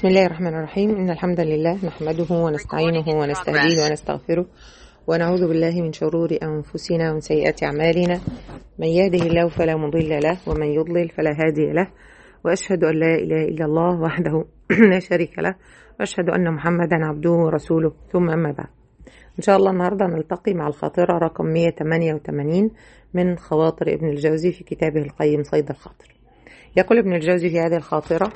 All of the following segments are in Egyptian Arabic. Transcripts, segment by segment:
بسم الله الرحمن الرحيم إن الحمد لله نحمده ونستعينه ونستهديه ونستغفره ونعوذ بالله من شرور أنفسنا ومن سيئات أعمالنا من يهده الله فلا مضل له ومن يضلل فلا هادي له وأشهد أن لا إله إلا الله وحده لا شريك له وأشهد أن محمدا عبده ورسوله ثم أما بعد إن شاء الله النهاردة نلتقي مع الخاطرة رقم 188 من خواطر ابن الجوزي في كتابه القيم صيد الخاطر يقول ابن الجوزي في هذه الخاطرة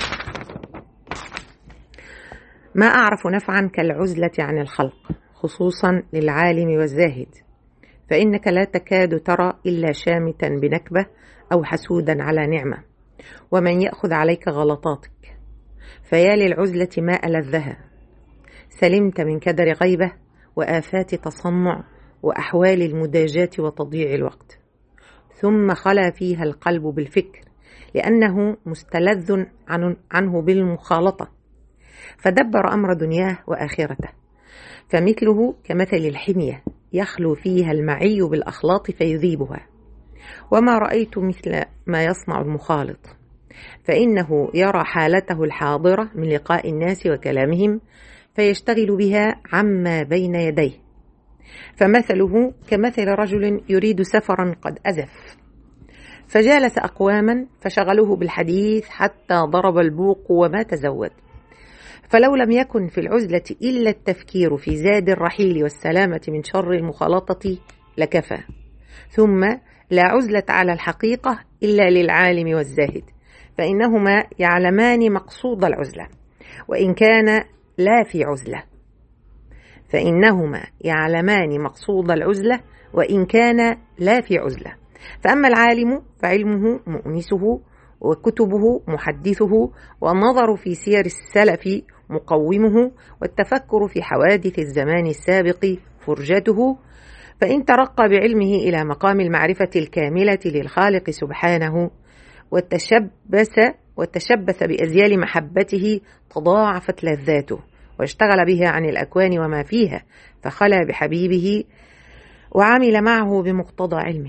ما أعرف نفعا كالعزلة عن الخلق خصوصا للعالم والزاهد فإنك لا تكاد ترى إلا شامتا بنكبة أو حسودا على نعمة ومن يأخذ عليك غلطاتك فيا للعزلة ما ألذها سلمت من كدر غيبة وآفات تصنع وأحوال المداجاة وتضييع الوقت ثم خلا فيها القلب بالفكر لأنه مستلذ عنه بالمخالطة فدبر أمر دنياه وآخرته فمثله كمثل الحمية يخلو فيها المعي بالأخلاط فيذيبها وما رأيت مثل ما يصنع المخالط فإنه يرى حالته الحاضرة من لقاء الناس وكلامهم فيشتغل بها عما بين يديه فمثله كمثل رجل يريد سفرا قد أزف فجالس أقواما فشغلوه بالحديث حتى ضرب البوق وما تزود فلو لم يكن في العزلة إلا التفكير في زاد الرحيل والسلامة من شر المخالطة لكفى ثم لا عزلة على الحقيقة إلا للعالم والزاهد فإنهما يعلمان مقصود العزلة وإن كان لا في عزلة فإنهما يعلمان مقصود العزلة وإن كان لا في عزلة فأما العالم فعلمه مؤنسه وكتبه محدثه والنظر في سير السلف مقومه والتفكر في حوادث الزمان السابق فرجته فإن ترقى بعلمه إلى مقام المعرفة الكاملة للخالق سبحانه وتشبث وتشبث بأزيال محبته تضاعفت لذاته واشتغل بها عن الأكوان وما فيها فخلا بحبيبه وعمل معه بمقتضى علمه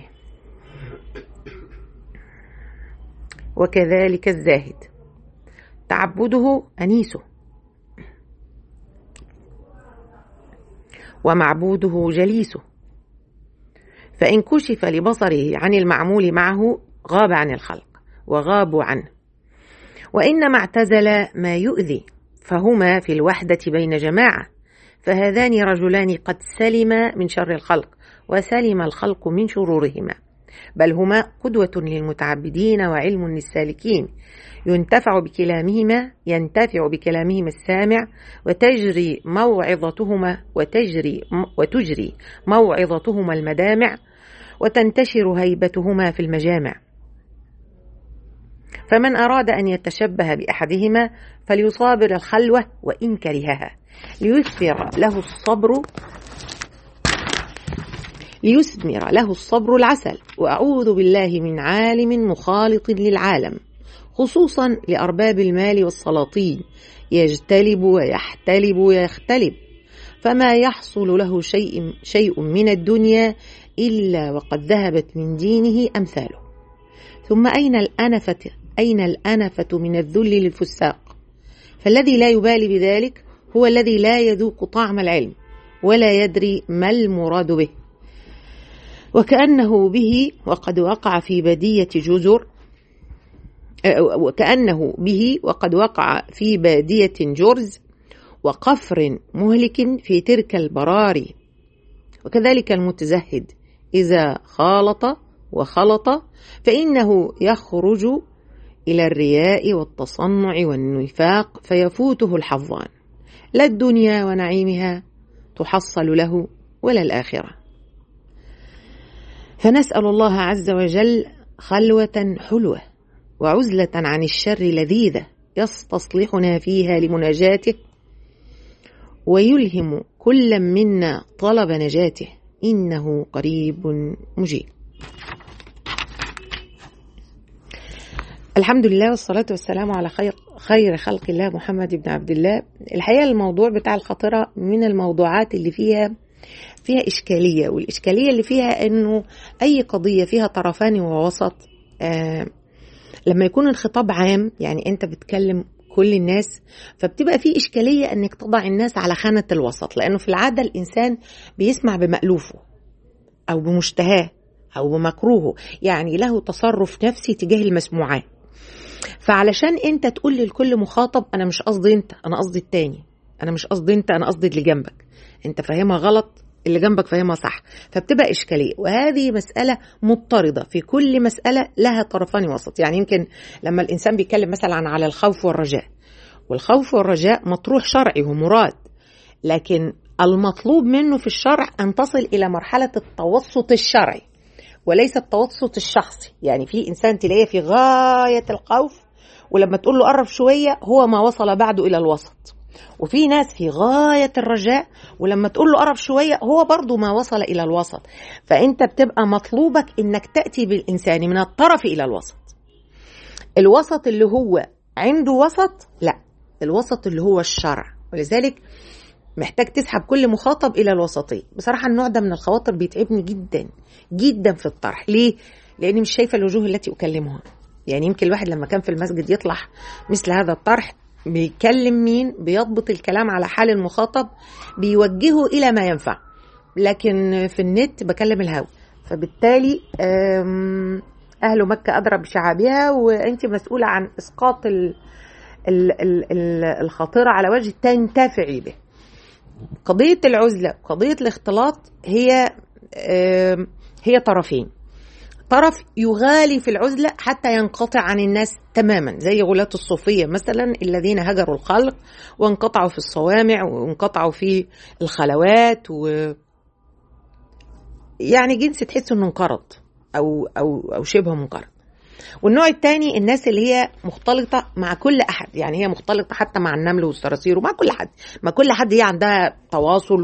وكذلك الزاهد تعبده أنيسه ومعبوده جليسه فإن كشف لبصره عن المعمول معه غاب عن الخلق وغابوا عنه وإنما اعتزل ما يؤذي فهما في الوحدة بين جماعة فهذان رجلان قد سلما من شر الخلق وسلم الخلق من شرورهما بل هما قدوة للمتعبدين وعلم للسالكين ينتفع بكلامهما ينتفع بكلامهما السامع وتجري موعظتهما وتجري وتجري موعظتهما المدامع وتنتشر هيبتهما في المجامع فمن أراد أن يتشبه بأحدهما فليصابر الخلوة وإن كرهها ليثمر له الصبر ليثمر له الصبر العسل وأعوذ بالله من عالم مخالط للعالم خصوصا لأرباب المال والسلاطين يجتلب ويحتلب ويختلب فما يحصل له شيء, شيء من الدنيا إلا وقد ذهبت من دينه أمثاله ثم أين الأنفة أين الأنفة من الذل للفساق فالذي لا يبالي بذلك هو الذي لا يذوق طعم العلم ولا يدري ما المراد به وكأنه به وقد وقع في بدية جزر وكأنه به وقد وقع في بادية جرز وقفر مهلك في تلك البراري وكذلك المتزهد إذا خالط وخلط فإنه يخرج إلى الرياء والتصنع والنفاق فيفوته الحظان لا الدنيا ونعيمها تحصل له ولا الآخرة فنسأل الله عز وجل خلوة حلوة وعزلة عن الشر لذيذة يستصلحنا فيها لمناجاته ويلهم كل منا طلب نجاته إنه قريب مجيب الحمد لله والصلاة والسلام على خير خير خلق الله محمد بن عبد الله الحقيقة الموضوع بتاع الخطرة من الموضوعات اللي فيها فيها إشكالية والإشكالية اللي فيها أنه أي قضية فيها طرفان ووسط آه لما يكون الخطاب عام يعني أنت بتكلم كل الناس فبتبقى في إشكالية أنك تضع الناس على خانة الوسط لأنه في العادة الإنسان بيسمع بمألوفه أو بمشتهاه أو بمكروهه يعني له تصرف نفسي تجاه المسموعات فعلشان انت تقول للكل مخاطب انا مش قصدي انت انا قصدي التاني انا مش قصدي انت انا قصدي اللي جنبك انت فاهمها غلط اللي جنبك فاهمها صح فبتبقى إشكالية وهذه مسألة مضطردة في كل مسألة لها طرفان وسط يعني يمكن لما الإنسان بيتكلم مثلا على الخوف والرجاء والخوف والرجاء مطروح شرعي ومراد لكن المطلوب منه في الشرع أن تصل إلى مرحلة التوسط الشرعي وليس التوسط الشخصي يعني في إنسان تلاقيه في غاية الخوف ولما تقول له قرب شوية هو ما وصل بعده إلى الوسط وفي ناس في غاية الرجاء ولما تقول له قرب شوية هو برضو ما وصل إلى الوسط فأنت بتبقى مطلوبك إنك تأتي بالإنسان من الطرف إلى الوسط الوسط اللي هو عنده وسط لا الوسط اللي هو الشرع ولذلك محتاج تسحب كل مخاطب الى الوسطيه بصراحه النوع ده من الخواطر بيتعبني جدا جدا في الطرح ليه لاني مش شايفه الوجوه التي اكلمها يعني يمكن الواحد لما كان في المسجد يطلع مثل هذا الطرح بيكلم مين بيضبط الكلام على حال المخاطب بيوجهه الى ما ينفع لكن في النت بكلم الهوى فبالتالي اهل مكه ادرى بشعابها وانت مسؤوله عن اسقاط ال ال ال الخطيره على وجه تنتفعي به قضيه العزله قضيه الاختلاط هي هي طرفين طرف يغالي في العزلة حتى ينقطع عن الناس تماما زي غلاة الصوفية مثلا الذين هجروا الخلق وانقطعوا في الصوامع وانقطعوا في الخلوات و يعني جنس تحس انه انقرض او او او شبه منقرض والنوع الثاني الناس اللي هي مختلطة مع كل أحد يعني هي مختلطة حتى مع النمل والصراصير ومع كل حد ما كل حد هي عندها تواصل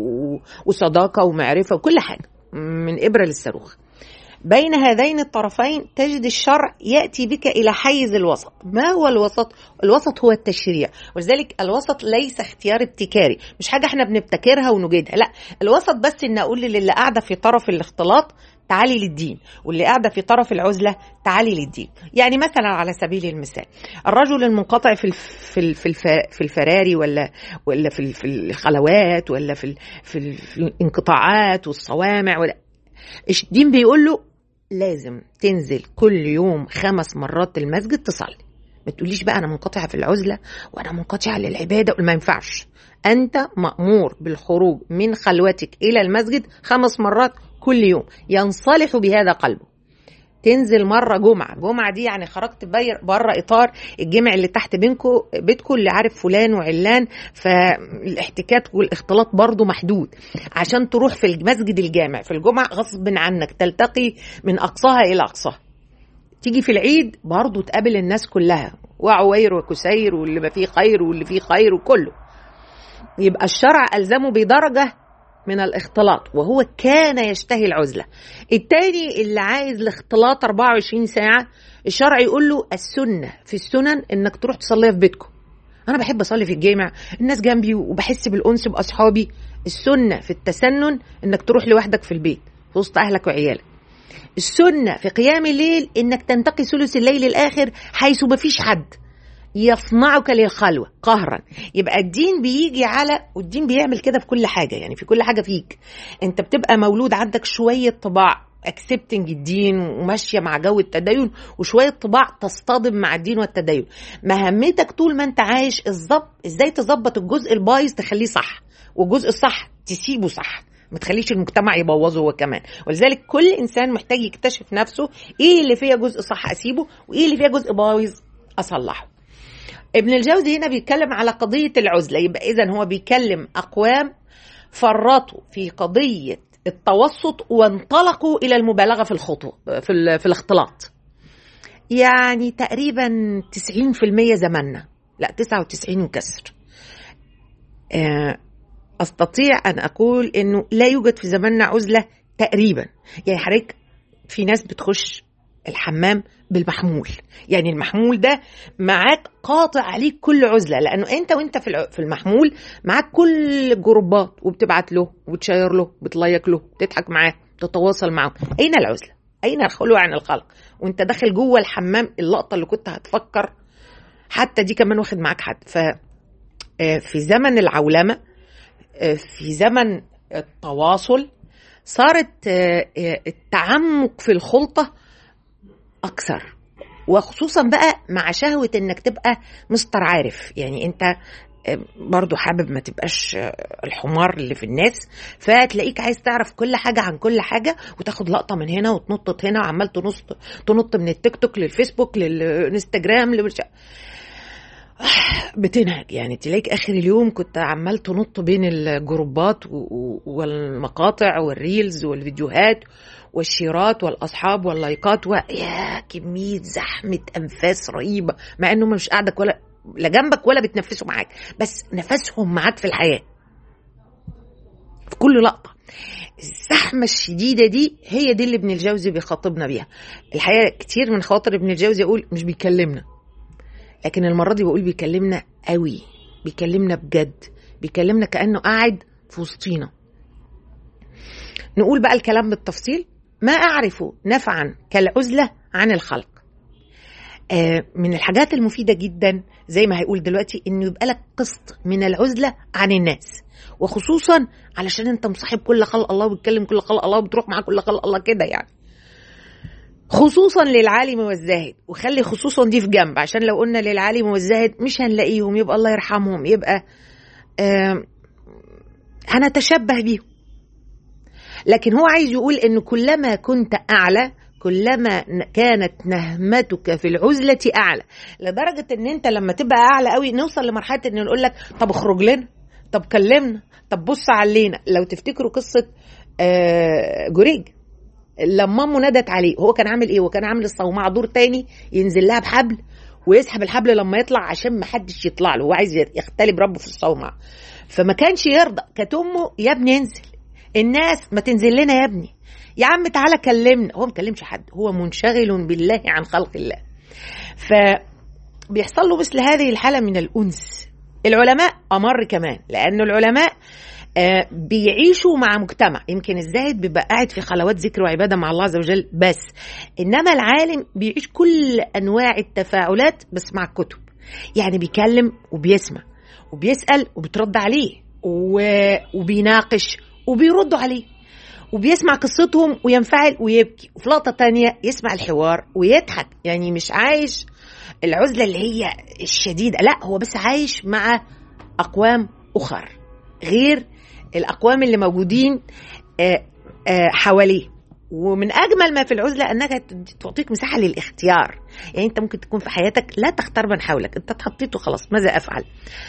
وصداقة ومعرفة وكل حاجة من إبرة للصاروخ بين هذين الطرفين تجد الشرع ياتي بك الى حيز الوسط ما هو الوسط الوسط هو التشريع ولذلك الوسط ليس اختيار ابتكاري مش حاجه احنا بنبتكرها ونجدها لا الوسط بس ان اقول للي قاعده في طرف الاختلاط تعالي للدين واللي قاعده في طرف العزله تعالي للدين يعني مثلا على سبيل المثال الرجل المنقطع في في في في الفراري ولا ولا في في الخلوات ولا في في الانقطاعات والصوامع ولا الدين بيقول له لازم تنزل كل يوم خمس مرات المسجد تصلي ما تقوليش بقى انا منقطعه في العزله وانا منقطعه للعباده ما ينفعش انت مامور بالخروج من خلوتك الى المسجد خمس مرات كل يوم ينصلح بهذا قلبه تنزل مرة جمعة جمعة دي يعني خرجت بره إطار الجمع اللي تحت بينكم بيتكم اللي عارف فلان وعلان فالاحتكاك والاختلاط برضو محدود عشان تروح في المسجد الجامع في الجمعة غصب عنك تلتقي من أقصاها إلى أقصاها تيجي في العيد برضو تقابل الناس كلها وعوير وكسير واللي ما فيه خير واللي فيه خير وكله يبقى الشرع ألزمه بدرجة من الاختلاط وهو كان يشتهي العزلة التاني اللي عايز الاختلاط 24 ساعة الشرع يقول له السنة في السنن انك تروح تصليها في بيتكم انا بحب اصلي في الجامع الناس جنبي وبحس بالانس باصحابي السنة في التسنن انك تروح لوحدك في البيت في وسط اهلك وعيالك السنة في قيام الليل انك تنتقي ثلث الليل الاخر حيث ما فيش حد يصنعك للخلوة قهرا يبقى الدين بيجي على والدين بيعمل كده في كل حاجة يعني في كل حاجة فيك انت بتبقى مولود عندك شوية طباع اكسبتنج الدين وماشيه مع جو التدين وشويه طباع تصطدم مع الدين والتدين مهمتك طول ما انت عايش الظبط ازاي تظبط الجزء البايظ تخليه صح والجزء الصح تسيبه صح ما تخليش المجتمع يبوظه هو كمان ولذلك كل انسان محتاج يكتشف نفسه ايه اللي فيها جزء صح اسيبه وايه اللي فيها جزء بايظ اصلحه ابن الجوزي هنا بيتكلم على قضية العزلة يبقى إذا هو بيكلم أقوام فرطوا في قضية التوسط وانطلقوا إلى المبالغة في الخطوة في, في الاختلاط يعني تقريبا 90% زماننا لا 99 وكسر أستطيع أن أقول أنه لا يوجد في زماننا عزلة تقريبا يعني حضرتك في ناس بتخش الحمام بالمحمول يعني المحمول ده معاك قاطع عليك كل عزلة لأنه أنت وأنت في المحمول معاك كل الجروبات وبتبعت له وبتشير له بتلايك له بتضحك معاه تتواصل معه أين العزلة؟ أين الخلوة عن الخلق؟ وأنت داخل جوه الحمام اللقطة اللي كنت هتفكر حتى دي كمان واخد معاك حد ف آه، في زمن العولمه آه، في زمن التواصل صارت آه، آه، التعمق في الخلطه اكثر وخصوصا بقى مع شهوه انك تبقى مستر عارف يعني انت آه، برضو حابب ما تبقاش آه، الحمار اللي في الناس فتلاقيك عايز تعرف كل حاجه عن كل حاجه وتاخد لقطه من هنا وتنطط هنا وعمال تنص تنط من التيك توك للفيسبوك للانستجرام للش... بتنهج يعني تلاقيك اخر اليوم كنت عمال تنط بين الجروبات و- و- والمقاطع والريلز والفيديوهات والشيرات والاصحاب واللايكات و يا كميه زحمه انفاس رهيبه مع انهم مش قاعدك ولا لا جنبك ولا بتنفسوا معاك بس نفسهم معاك في الحياه في كل لقطه الزحمة الشديدة دي هي دي اللي ابن الجوزي بيخاطبنا بيها الحقيقة كتير من خواطر ابن الجوزي يقول مش بيكلمنا لكن المرة دي بقول بيكلمنا قوي بيكلمنا بجد بيكلمنا كأنه قاعد في وسطينا نقول بقى الكلام بالتفصيل ما أعرف نفعا كالعزلة عن الخلق آه، من الحاجات المفيدة جدا زي ما هيقول دلوقتي انه يبقى لك قسط من العزلة عن الناس وخصوصا علشان انت مصاحب كل خلق الله وبتكلم كل خلق الله وبتروح مع كل خلق الله كده يعني خصوصا للعالم والزاهد وخلي خصوصا دي في جنب عشان لو قلنا للعالم والزاهد مش هنلاقيهم يبقى الله يرحمهم يبقى آه هنتشبه بيهم لكن هو عايز يقول انه كلما كنت اعلى كلما ن- كانت نهمتك في العزلة أعلى لدرجة إن أنت لما تبقى أعلى قوي نوصل لمرحلة إن نقول لك طب اخرج لنا طب كلمنا طب بص علينا لو تفتكروا قصة آه، جريج لما امه ندت عليه هو كان عامل ايه هو كان عامل الصومعه دور تاني ينزل لها بحبل ويسحب الحبل لما يطلع عشان ما حدش يطلع له هو عايز يختلي بربه في الصومعه فما كانش يرضى كانت امه يا ابني انزل الناس ما تنزل لنا يا ابني يا عم تعالى كلمنا هو ما كلمش حد هو منشغل بالله عن خلق الله فبيحصل له مثل هذه الحاله من الانس العلماء امر كمان لان العلماء آه، بيعيشوا مع مجتمع يمكن الزاهد بيبقى قاعد في خلوات ذكر وعباده مع الله عز وجل بس انما العالم بيعيش كل انواع التفاعلات بس مع الكتب يعني بيكلم وبيسمع وبيسال وبترد عليه و- وبيناقش وبيردوا عليه وبيسمع قصتهم وينفعل ويبكي وفي لقطه تانية يسمع الحوار ويضحك يعني مش عايش العزله اللي هي الشديده لا هو بس عايش مع اقوام اخر غير الاقوام اللي موجودين آه، آه، حواليه ومن اجمل ما في العزله انك تعطيك مساحه للاختيار يعني انت ممكن تكون في حياتك لا تختار من حولك انت اتحطيت وخلاص ماذا افعل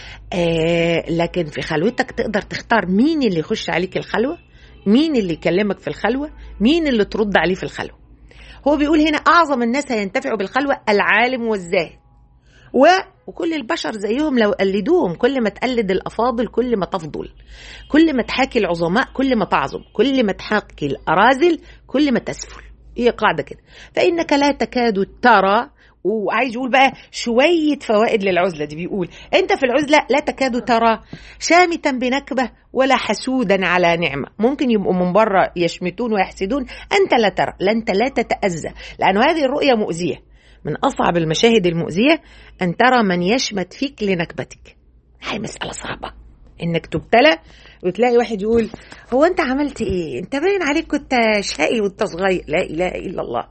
آه لكن في خلوتك تقدر تختار مين اللي يخش عليك الخلوه مين اللي يكلمك في الخلوه مين اللي ترد عليه في الخلوه هو بيقول هنا اعظم الناس هينتفعوا بالخلوه العالم والزاهد و... وكل البشر زيهم لو قلدوهم كل ما تقلد الافاضل كل ما تفضل كل ما تحاكي العظماء كل ما تعظم كل ما تحاكي الأرازل كل ما تسفل هي قاعدة كده فإنك لا تكاد ترى وعايز يقول بقى شوية فوائد للعزلة دي بيقول أنت في العزلة لا تكاد ترى شامتا بنكبة ولا حسودا على نعمة ممكن يبقوا من بره يشمتون ويحسدون أنت لا ترى لا أنت لا تتأذى لأن هذه الرؤية مؤذية من أصعب المشاهد المؤذية أن ترى من يشمت فيك لنكبتك هاي مسألة صعبة انك تبتلى وتلاقي واحد يقول هو انت عملت ايه انت باين عليك كنت شقي وانت صغير لا اله الا الله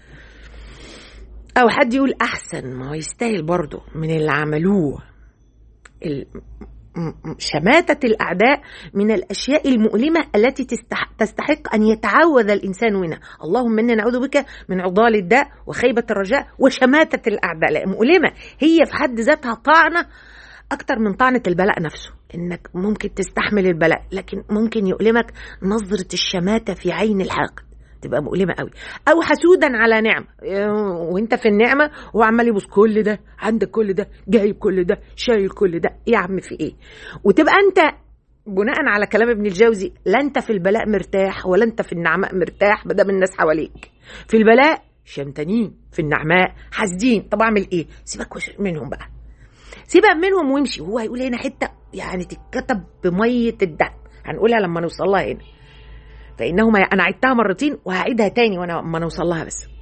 او حد يقول احسن ما هو يستاهل برضه من اللي عملوه ال- م- م- شماتة الأعداء من الأشياء المؤلمة التي تستحق, تستحق أن يتعوذ الإنسان منها اللهم إنا نعوذ بك من عضال الداء وخيبة الرجاء وشماتة الأعداء لا مؤلمة هي في حد ذاتها طعنة أكتر من طعنة البلاء نفسه إنك ممكن تستحمل البلاء لكن ممكن يؤلمك نظرة الشماتة في عين الحاقد تبقى مؤلمة قوي أو حسودا على نعمة إيه، وانت في النعمة وهو عمال يبص كل ده عندك كل ده جايب كل ده شايل كل ده يا عم في ايه وتبقى انت بناء على كلام ابن الجوزي لا انت في البلاء مرتاح ولا انت في النعماء مرتاح ما دام الناس حواليك في البلاء شمتانين في النعماء حاسدين طب اعمل ايه سيبك وش- منهم بقى سيبك منهم وامشي وهو هيقول هنا حته يعني تتكتب بميه الدم هنقولها لما نوصل لها هنا فانهما انا عدتها مرتين وهعيدها تاني وانا لما نوصل لها بس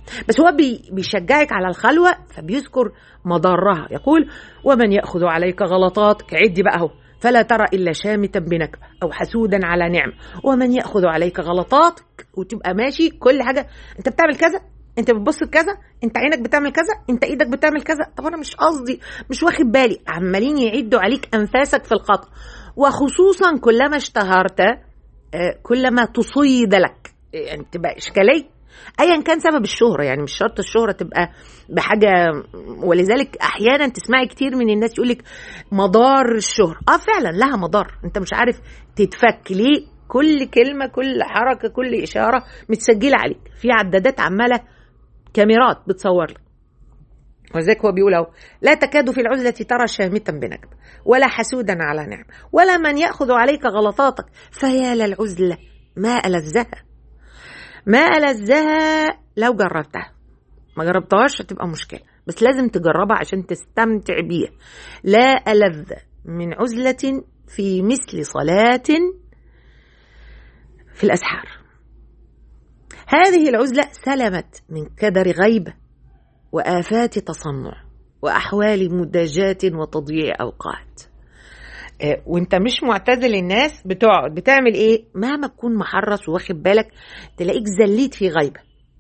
بس هو بي بيشجعك على الخلوة فبيذكر مضارها يقول ومن يأخذ عليك غلطاتك عدي بقى اهو فلا ترى إلا شامتا بنكبة أو حسودا على نعمة ومن يأخذ عليك غلطاتك وتبقى ماشي كل حاجة أنت بتعمل كذا انت بتبص كذا انت عينك بتعمل كذا انت ايدك بتعمل كذا طب انا مش قصدي مش واخد بالي عمالين يعدوا عليك انفاسك في الخطا وخصوصا كلما اشتهرت كلما تصيد لك يعني تبقى اشكاليه ايا كان سبب الشهره يعني مش شرط الشهره تبقى بحاجه ولذلك احيانا تسمعي كتير من الناس يقول لك مضار الشهره اه فعلا لها مضار انت مش عارف تتفك ليه كل كلمه كل حركه كل اشاره متسجله عليك في عدادات عماله كاميرات بتصور لك ولذلك هو بيقول اهو لا تكاد في العزلة ترى شامتا بنكب ولا حسودا على نعم ولا من يأخذ عليك غلطاتك فيا للعزلة ما ألذها ما ألذها لو جربتها ما جربتهاش هتبقى مشكلة بس لازم تجربها عشان تستمتع بيها لا ألذ من عزلة في مثل صلاة في الأسحار هذه العزلة سلمت من كدر غيبة وآفات تصنع وأحوال مداجات وتضييع أوقات آه وانت مش معتزل الناس بتقعد بتعمل ايه مهما تكون محرص واخد بالك تلاقيك زليت في غيبة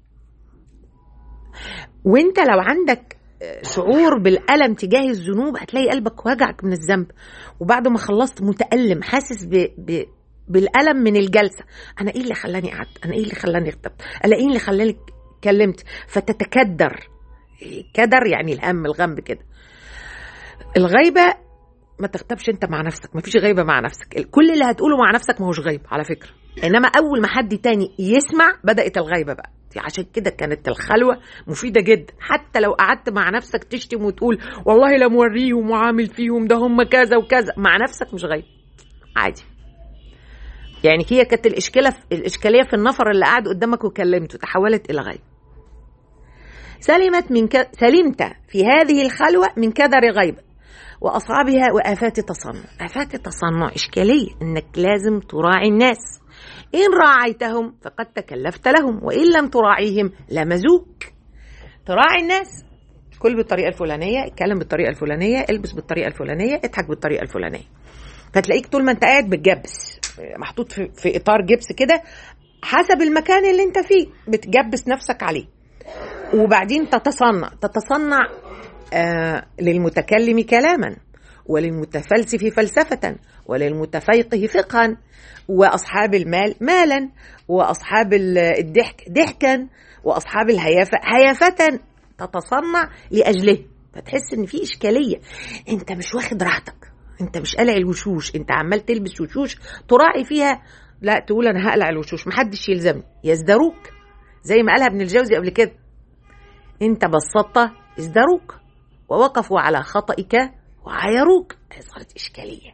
وانت لو عندك شعور بالألم تجاه الذنوب هتلاقي قلبك وجعك من الذنب وبعد ما خلصت متألم حاسس ب... ب... بالألم من الجلسة أنا إيه اللي خلاني قعدت أنا إيه اللي خلاني اغتبت أنا إيه اللي خلاني اتكلمت فتتكدر كدر يعني الهم الغم كده الغيبة ما تغتبش انت مع نفسك ما فيش غيبة مع نفسك كل اللي هتقوله مع نفسك ما هوش غيب على فكرة انما اول ما حد تاني يسمع بدأت الغيبة بقى عشان كده كانت الخلوة مفيدة جدا حتى لو قعدت مع نفسك تشتم وتقول والله لا موريهم وعامل فيهم ده هم كذا وكذا مع نفسك مش غيب عادي يعني هي كانت الإشكالة الإشكالية في النفر اللي قعد قدامك وكلمته تحولت إلى غيب سلمت من ك... سلمت في هذه الخلوة من كدر غيبة وأصعبها وآفات تصنع آفات التصنع إشكالية إنك لازم تراعي الناس إن راعيتهم فقد تكلفت لهم وإن لم تراعيهم لمزوك تراعي الناس كل بالطريقة الفلانية اتكلم بالطريقة الفلانية البس بالطريقة الفلانية اضحك بالطريقة الفلانية فتلاقيك طول ما انت قاعد بتجبس محطوط في, في اطار جبس كده حسب المكان اللي انت فيه بتجبس نفسك عليه وبعدين تتصنع تتصنع آه للمتكلم كلاما وللمتفلسف فلسفة وللمتفيقه فقها وأصحاب المال مالا وأصحاب الضحك ضحكا وأصحاب الهيافة هيافة تتصنع لأجله فتحس إن في إشكالية أنت مش واخد راحتك أنت مش قلع الوشوش أنت عمال تلبس وشوش تراعي فيها لا تقول أنا هقلع الوشوش محدش يلزمني يزدروك زي ما قالها ابن الجوزي قبل كده انت بسطت ازدروك ووقفوا على خطئك وعايروك صارت إشكالية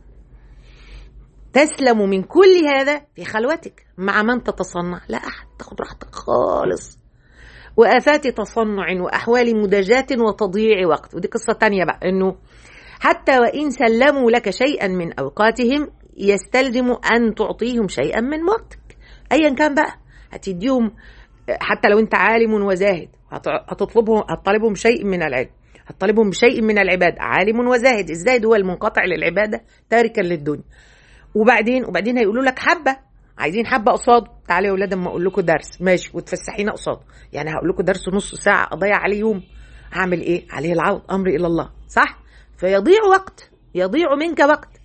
تسلم من كل هذا في خلوتك مع من تتصنع لا أحد تاخد راحتك خالص وآفات تصنع وأحوال مداجات وتضييع وقت ودي قصة تانية بقى إنه حتى وإن سلموا لك شيئا من أوقاتهم يستلزم أن تعطيهم شيئا من وقتك أيا كان بقى هتديهم حتى لو أنت عالم وزاهد هتطلبهم هتطالبهم شيء من العلم هتطالبهم بشيء من العبادة عالم وزاهد الزاهد هو المنقطع للعبادة تاركا للدنيا وبعدين وبعدين هيقولوا لك حبة عايزين حبة قصاده تعالوا يا ولاد اما اقول لكم درس ماشي وتفسحينا قصاده يعني هقول لكم درس نص ساعة اضيع عليه يوم هعمل ايه عليه العوض امري الى الله صح فيضيع وقت يضيع منك وقت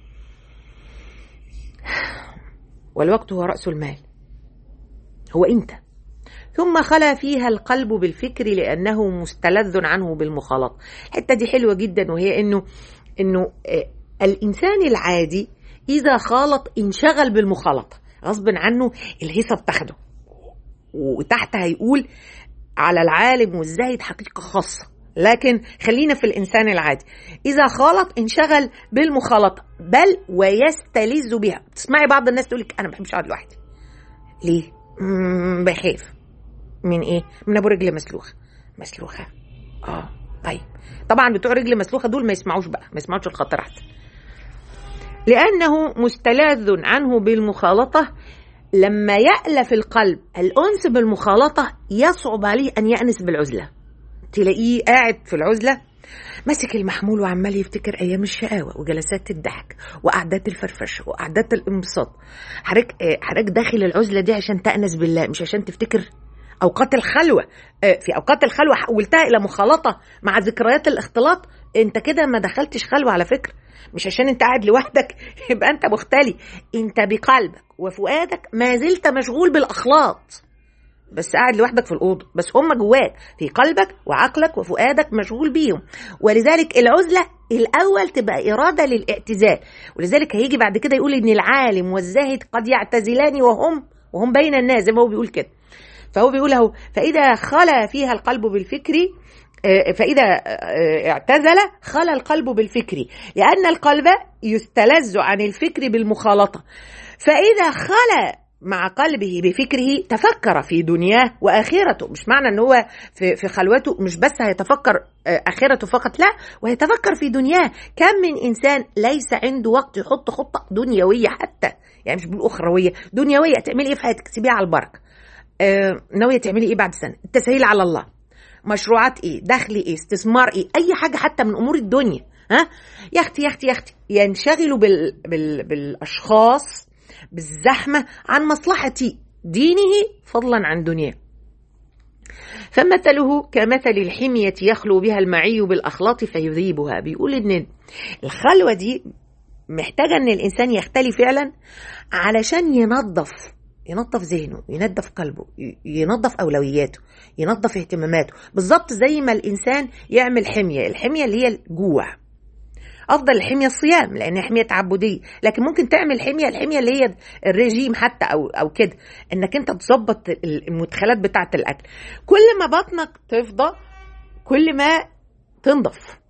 والوقت هو رأس المال هو انت ثم خلا فيها القلب بالفكر لانه مستلذ عنه بالمخالطه الحته دي حلوه جدا وهي انه انه الانسان العادي اذا خالط انشغل بالمخالطه غصب عنه الهيصه بتاخده وتحت هيقول على العالم والزاهد حقيقه خاصه لكن خلينا في الانسان العادي اذا خالط انشغل بالمخالطه بل ويستلذ بها تسمعي بعض الناس تقول لك انا ما بحبش اقعد لوحدي ليه بخاف من ايه من ابو رجل مسلوخه مسلوخه اه طيب طبعا بتوع رجل مسلوخه دول ما يسمعوش بقى ما يسمعوش الخطر احسن لانه مستلاذ عنه بالمخالطه لما يألف القلب الأنس بالمخالطة يصعب عليه أن يأنس بالعزلة تلاقيه قاعد في العزلة ماسك المحمول وعمال يفتكر ايام الشقاوه وجلسات الضحك وقعدات الفرفشه وقعدات الانبساط حضرتك حضرتك داخل العزله دي عشان تأنس بالله مش عشان تفتكر اوقات الخلوه في اوقات الخلوه حولتها الى مخالطه مع ذكريات الاختلاط انت كده ما دخلتش خلوه على فكره مش عشان انت قاعد لوحدك يبقى انت مختلي انت بقلبك وفؤادك ما زلت مشغول بالاخلاط بس قاعد لوحدك في الأوضة بس هم جواك في قلبك وعقلك وفؤادك مشغول بيهم ولذلك العزلة الأول تبقى إرادة للاعتزال ولذلك هيجي بعد كده يقول إن العالم والزاهد قد يعتزلان وهم وهم بين الناس زي ما هو بيقول كده فهو بيقول اهو فإذا خلا فيها القلب بالفكر فإذا اعتزل خلا القلب بالفكر لأن القلب يستلذ عن الفكر بالمخالطة فإذا خلا مع قلبه بفكره تفكر في دنياه واخرته مش معنى ان هو في في خلوته مش بس هيتفكر اخرته فقط لا ويتفكر في دنياه كم من انسان ليس عنده وقت يحط خطه دنيويه حتى يعني مش بقول اخرويه دنيويه تعملي ايه في حياتك تسيبيها على البركه آه ناويه تعملي ايه بعد سنه التسهيل على الله مشروعات ايه دخل ايه استثمار ايه اي حاجه حتى من امور الدنيا ها يا اختي يا اختي يا اختي ينشغلوا بال... بال... بالاشخاص بالزحمة عن مصلحة دينه فضلا عن دنياه فمثله كمثل الحمية يخلو بها المعي بالأخلاط فيذيبها بيقول إن الخلوة دي محتاجة إن الإنسان يختلي فعلا علشان ينظف ينظف ذهنه ينظف قلبه ينظف أولوياته ينظف اهتماماته بالظبط زي ما الإنسان يعمل حمية الحمية اللي هي الجوع افضل الحميه الصيام لان حميه تعبديه لكن ممكن تعمل حميه الحميه اللي هي الرجيم حتى او او كده انك انت تظبط المدخلات بتاعه الاكل كل ما بطنك تفضى كل ما تنضف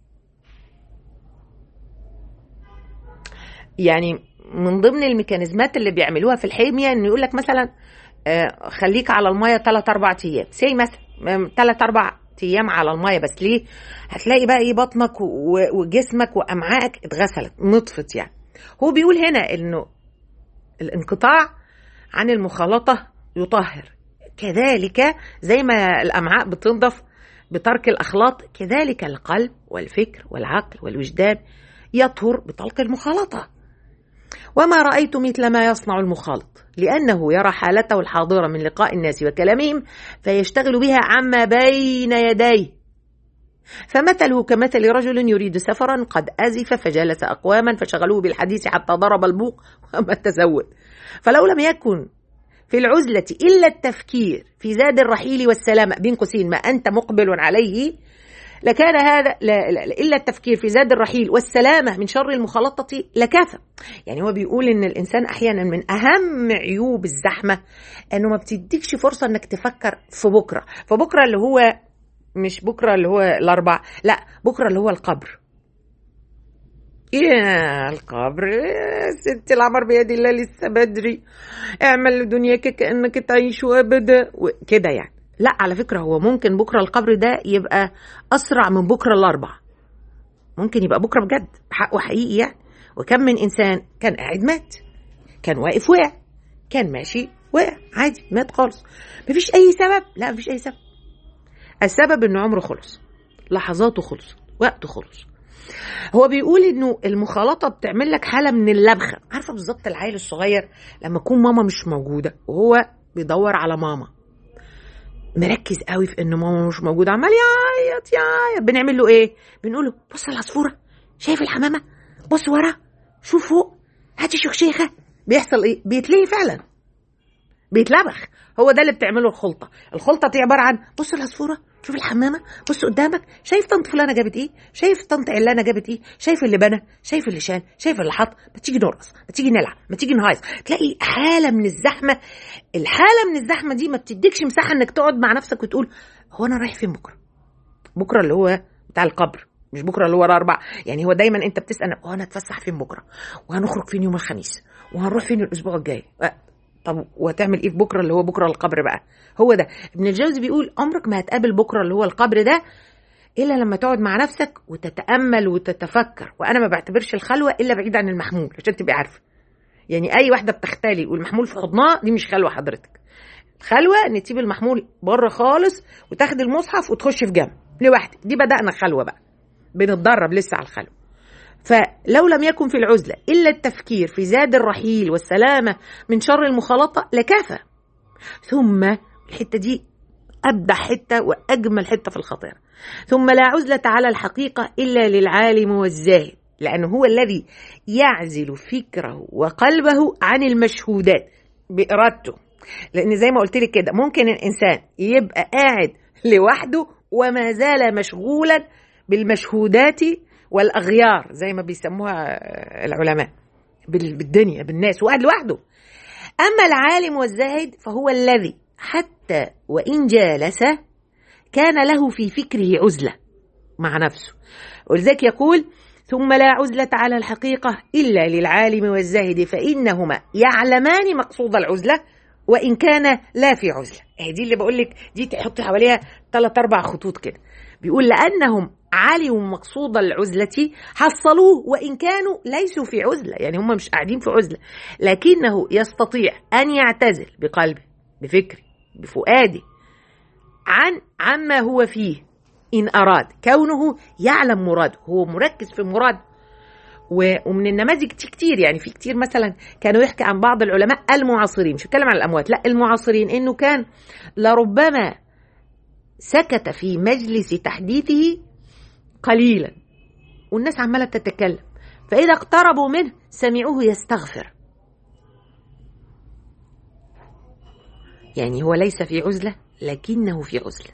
يعني من ضمن الميكانيزمات اللي بيعملوها في الحميه انه يقول لك مثلا خليك على الميه 3 4 ايام سي مثلا 3 4 ايام على الميه بس ليه هتلاقي بقى ايه بطنك وجسمك وامعائك اتغسلت نطفت يعني هو بيقول هنا انه الانقطاع عن المخالطه يطهر كذلك زي ما الامعاء بتنضف بترك الاخلاط كذلك القلب والفكر والعقل والوجدان يطهر بطلق المخالطه وما رايت مثل ما يصنع المخالط لأنه يرى حالته الحاضرة من لقاء الناس وكلامهم فيشتغل بها عما بين يديه فمثله كمثل رجل يريد سفرا قد أزف فجلس أقواما فشغلوه بالحديث حتى ضرب البوق وما تزود فلو لم يكن في العزلة إلا التفكير في زاد الرحيل والسلامة بين قوسين ما أنت مقبل عليه لكان هذا لا لا إلا التفكير في زاد الرحيل والسلامة من شر المخالطة لكافة يعني هو بيقول إن الإنسان أحيانا من أهم عيوب الزحمة إنه ما بتديكش فرصة إنك تفكر في بكرة فبكرة اللي هو مش بكرة اللي هو الأربع لا بكرة اللي هو القبر يا القبر يا ست العمر بيد الله لسه بدري اعمل دنياك كأنك تعيش أبدا كده يعني لا على فكرة هو ممكن بكرة القبر ده يبقى أسرع من بكرة الأربع ممكن يبقى بكرة بجد حقه حقيقي يعني وكم من إنسان كان قاعد مات كان واقف وقع كان ماشي وقع عادي مات خالص مفيش أي سبب لا مفيش أي سبب السبب إنه عمره خلص لحظاته خلص وقته خلص هو بيقول انه المخالطه بتعمل لك حاله من اللبخه عارفه بالظبط العيل الصغير لما يكون ماما مش موجوده وهو بيدور على ماما مركز قوي في ان ماما مش موجوده عمال يعيط يعيط بنعمل له ايه بنقول له بص على العصفوره شايف الحمامه بص ورا شوف فوق هاتي شيخه بيحصل ايه بيتلهي فعلا بيتلبخ هو ده اللي بتعمله الخلطه الخلطه دي عباره عن بص العصفوره شوف الحمامه بص قدامك شايف طنط فلانه جابت ايه شايف طنط علانه جابت ايه شايف اللي بنى شايف اللي شال شايف اللي حط ما تيجي نرقص ما تيجي نلعب ما تيجي نهايص تلاقي حاله من الزحمه الحاله من الزحمه دي ما بتديكش مساحه انك تقعد مع نفسك وتقول هو انا رايح فين بكره بكره اللي هو بتاع القبر مش بكره اللي هو الاربع يعني هو دايما انت بتسال هو انا اتفسح فين بكره وهنخرج فين يوم الخميس وهنروح فين الاسبوع الجاي طب وهتعمل ايه في بكره اللي هو بكره القبر بقى هو ده ابن الجوزي بيقول عمرك ما هتقابل بكره اللي هو القبر ده الا لما تقعد مع نفسك وتتامل وتتفكر وانا ما بعتبرش الخلوه الا بعيد عن المحمول عشان تبقي عارفه يعني اي واحده بتختلي والمحمول في حضنها دي مش خلوه حضرتك خلوه ان تسيب المحمول بره خالص وتاخد المصحف وتخش في جنب لوحدك دي بدانا خلوه بقى بنتدرب لسه على الخلوه فلو لم يكن في العزله الا التفكير في زاد الرحيل والسلامه من شر المخالطه لكافى ثم الحته دي ابدع حته واجمل حته في الخطيره ثم لا عزله على الحقيقه الا للعالم والزاهد لانه هو الذي يعزل فكره وقلبه عن المشهودات بارادته لان زي ما قلت لك كده ممكن الانسان يبقى قاعد لوحده وما زال مشغولا بالمشهودات والاغيار زي ما بيسموها العلماء بالدنيا بالناس وقاعد لوحده اما العالم والزاهد فهو الذي حتى وان جالس كان له في فكره عزله مع نفسه ولذلك يقول ثم لا عزلة على الحقيقة إلا للعالم والزاهد فإنهما يعلمان مقصود العزلة وإن كان لا في عزلة هي دي اللي بقول لك دي تحطي حواليها ثلاث أربع خطوط كده بيقول لأنهم علموا مقصود العزلة حصلوه وإن كانوا ليسوا في عزلة يعني هم مش قاعدين في عزلة لكنه يستطيع أن يعتزل بقلبه بفكره بفؤاده عن عما هو فيه إن أراد كونه يعلم مراده هو مركز في مراده ومن النماذج كتير يعني في كتير مثلا كانوا يحكي عن بعض العلماء المعاصرين مش بتكلم عن الأموات لا المعاصرين إنه كان لربما سكت في مجلس تحديثه قليلا والناس عمالة تتكلم فإذا اقتربوا منه سمعوه يستغفر يعني هو ليس في عزلة لكنه في عزلة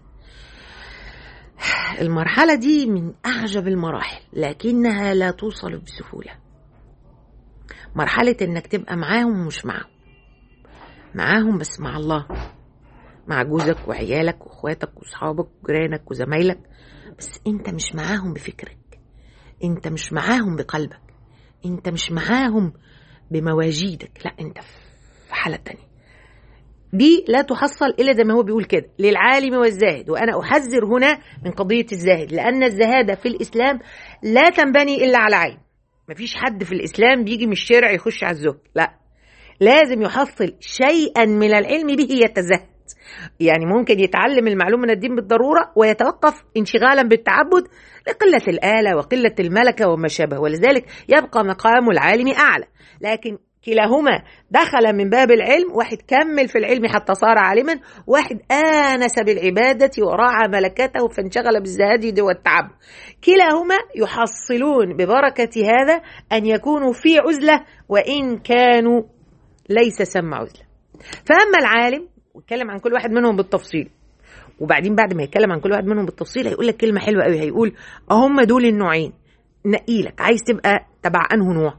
المرحلة دي من أعجب المراحل لكنها لا توصل بسهولة مرحلة إنك تبقى معاهم ومش معاهم معاهم بس مع الله مع جوزك وعيالك واخواتك واصحابك وجيرانك وزمايلك بس انت مش معاهم بفكرك انت مش معاهم بقلبك انت مش معاهم بمواجيدك لا انت في حالة تانية دي لا تحصل الا زي ما هو بيقول كده للعالم والزاهد وانا احذر هنا من قضيه الزاهد لان الزهاده في الاسلام لا تنبني الا على عين مفيش حد في الاسلام بيجي من الشارع يخش على الزهد لا لازم يحصل شيئا من العلم به يتزهد يعني ممكن يتعلم المعلوم من الدين بالضروره ويتوقف انشغالا بالتعبد لقله الاله وقله الملكه وما شابه ولذلك يبقى مقام العالم اعلى لكن كلاهما دخل من باب العلم واحد كمل في العلم حتى صار عالما واحد آنس بالعبادة وراعى ملكته فانشغل بالزهاد والتعب كلاهما يحصلون ببركة هذا أن يكونوا في عزلة وإن كانوا ليس سمى عزلة فأما العالم ويتكلم عن كل واحد منهم بالتفصيل وبعدين بعد ما يتكلم عن كل واحد منهم بالتفصيل هيقول لك كلمة حلوة قوي هيقول هم دول النوعين نقيلك عايز تبقى تبع أنه نوع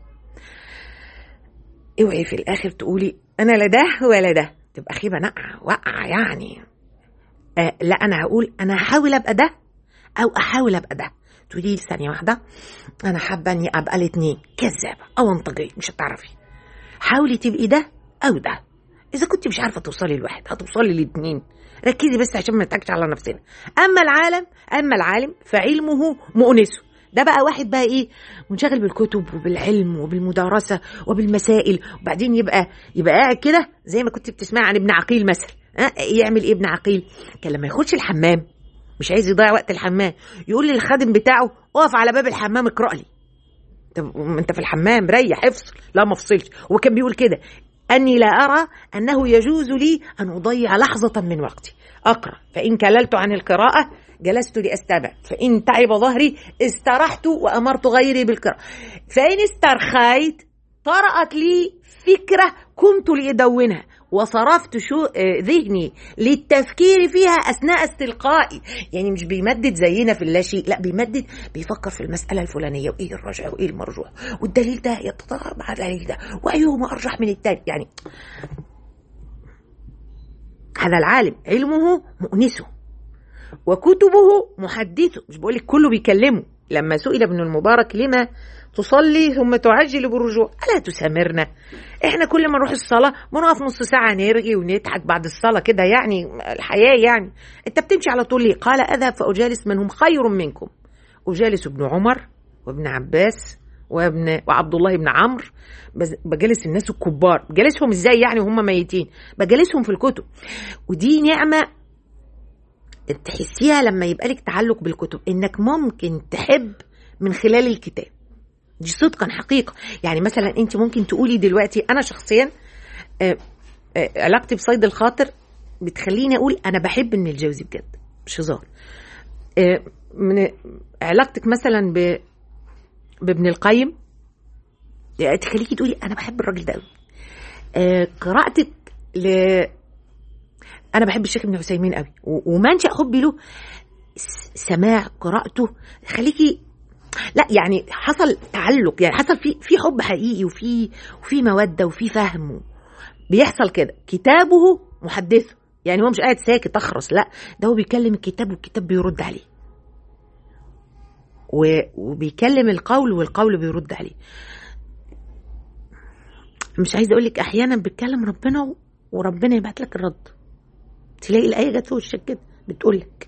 اوعي في الاخر تقولي انا لا ده ولا ده تبقى خيبه نقع وقع يعني آه لا انا هقول انا هحاول ابقى ده او احاول ابقى ده تقولي لي ثانيه واحده انا حابه اني ابقى الاثنين كذابه او انطقيه مش هتعرفي حاولي تبقي ده او ده اذا كنت مش عارفه توصلي لواحد هتوصلي للاثنين ركزي بس عشان ما نتعكش على نفسنا اما العالم اما العالم فعلمه مؤنسه ده بقى واحد بقى ايه منشغل بالكتب وبالعلم وبالمدارسه وبالمسائل وبعدين يبقى يبقى قاعد كده زي ما كنت بتسمع عن ابن عقيل مثلا ها يعمل ايه ابن عقيل كان لما يخش الحمام مش عايز يضيع وقت الحمام يقول للخادم بتاعه اقف على باب الحمام اقرا لي طب انت في الحمام ريح افصل لا ما افصلش هو كان بيقول كده اني لا ارى انه يجوز لي ان اضيع لحظه من وقتي اقرا فان كللت عن القراءه جلست لاستمع فان تعب ظهري استرحت وامرت غيري بالقراءه فان استرخيت طرأت لي فكره كنت لادونها وصرفت شو ذهني للتفكير فيها اثناء استلقائي يعني مش بيمدد زينا في اللاشيء لا بيمدد بيفكر في المساله الفلانيه وايه الراجع وايه المرجوح والدليل ده يتضارب مع الدليل ده وايهما ارجح من الثاني يعني هذا العالم علمه مؤنسه وكتبه محدثه مش بقول لك كله بيكلمه لما سئل ابن المبارك لما تصلي ثم تعجل بالرجوع الا تسامرنا احنا كل ما نروح الصلاه بنقف نص ساعه نرغي ونضحك بعد الصلاه كده يعني الحياه يعني انت بتمشي على طول ليه قال اذهب فاجالس من هم خير منكم اجالس ابن عمر وابن عباس وابن وعبد الله بن عمرو بز- بجلس الناس الكبار بجلسهم ازاي يعني وهم ميتين بجلسهم في الكتب ودي نعمه تحسيها لما يبقى لك تعلق بالكتب انك ممكن تحب من خلال الكتاب دي صدقا حقيقه يعني مثلا انت ممكن تقولي دلوقتي انا شخصيا آه، آه، علاقتي بصيد الخاطر بتخليني اقول انا بحب ابن الجوزي بجد مش هزار آه، من علاقتك مثلا ب بابن القيم آه، تخليكي تقولي انا بحب الراجل ده قوي آه، قراءتك ل انا بحب الشيخ ابن عثيمين قوي و- ومنشا حبي له س- سماع قراءته خليكي لا يعني حصل تعلق يعني حصل في في حب حقيقي وفي وفي موده وفي فهم بيحصل كده كتابه محدثه يعني هو مش قاعد ساكت اخرس لا ده هو بيكلم الكتاب والكتاب بيرد عليه و- وبيكلم القول والقول بيرد عليه مش عايزه اقول لك احيانا بيتكلم ربنا و- وربنا يبعت لك الرد تلاقي الايه جت في وشك كده بتقول لك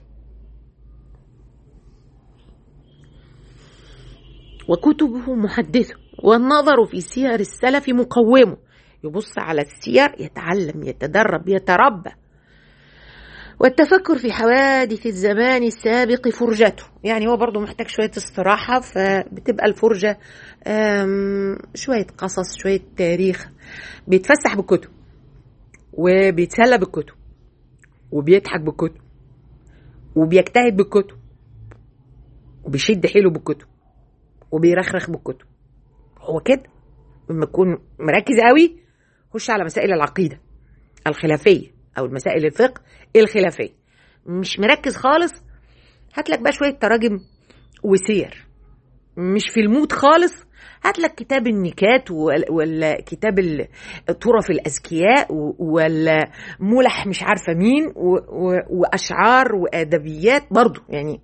وكتبه محدثه والنظر في سير السلف مقومه يبص على السير يتعلم يتدرب يتربى والتفكر في حوادث الزمان السابق فرجته يعني هو برضه محتاج شوية استراحة فبتبقى الفرجة آم، شوية قصص شوية تاريخ بيتفسح بالكتب وبيتسلى بالكتب وبيضحك بالكتب وبيجتهد بالكتب وبيشد حيله بالكتب وبيرخرخ بالكتب هو كده لما يكون مركز قوي خش على مسائل العقيده الخلافيه او المسائل الفقه الخلافيه مش مركز خالص هات لك بقى شويه تراجم وسير مش في المود خالص هات لك كتاب النكات ولا- ولا كتاب ال- طرف الاذكياء و- ولا ملح مش عارفه مين و- و- واشعار وادبيات برضو يعني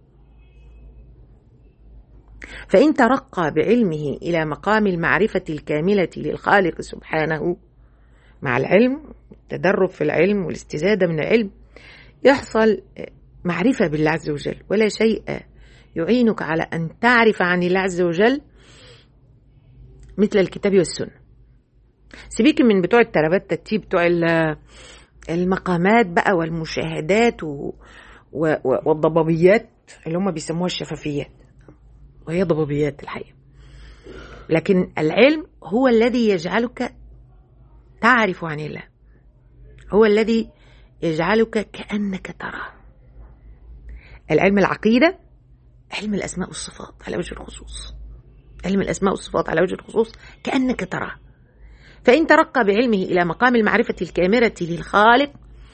فإن ترقى بعلمه إلى مقام المعرفة الكاملة للخالق سبحانه مع العلم التدرب في العلم والاستزادة من العلم يحصل معرفة بالله عز وجل ولا شيء يعينك على أن تعرف عن الله عز وجل مثل الكتاب والسنة سيبيك من بتوع الترابات الترتيب بتوع ال- المقامات بقى والمشاهدات و... و... و- والضبابيات اللي هم بيسموها الشفافيات وهي ضبابيات الحقيقة لكن العلم هو الذي يجعلك تعرف عن الله هو الذي يجعلك كأنك تراه العلم العقيدة علم الأسماء والصفات على وجه الخصوص علم الأسماء والصفات على وجه الخصوص كأنك تراه فإن ترقى بعلمه إلى مقام المعرفة الكاملة للخالق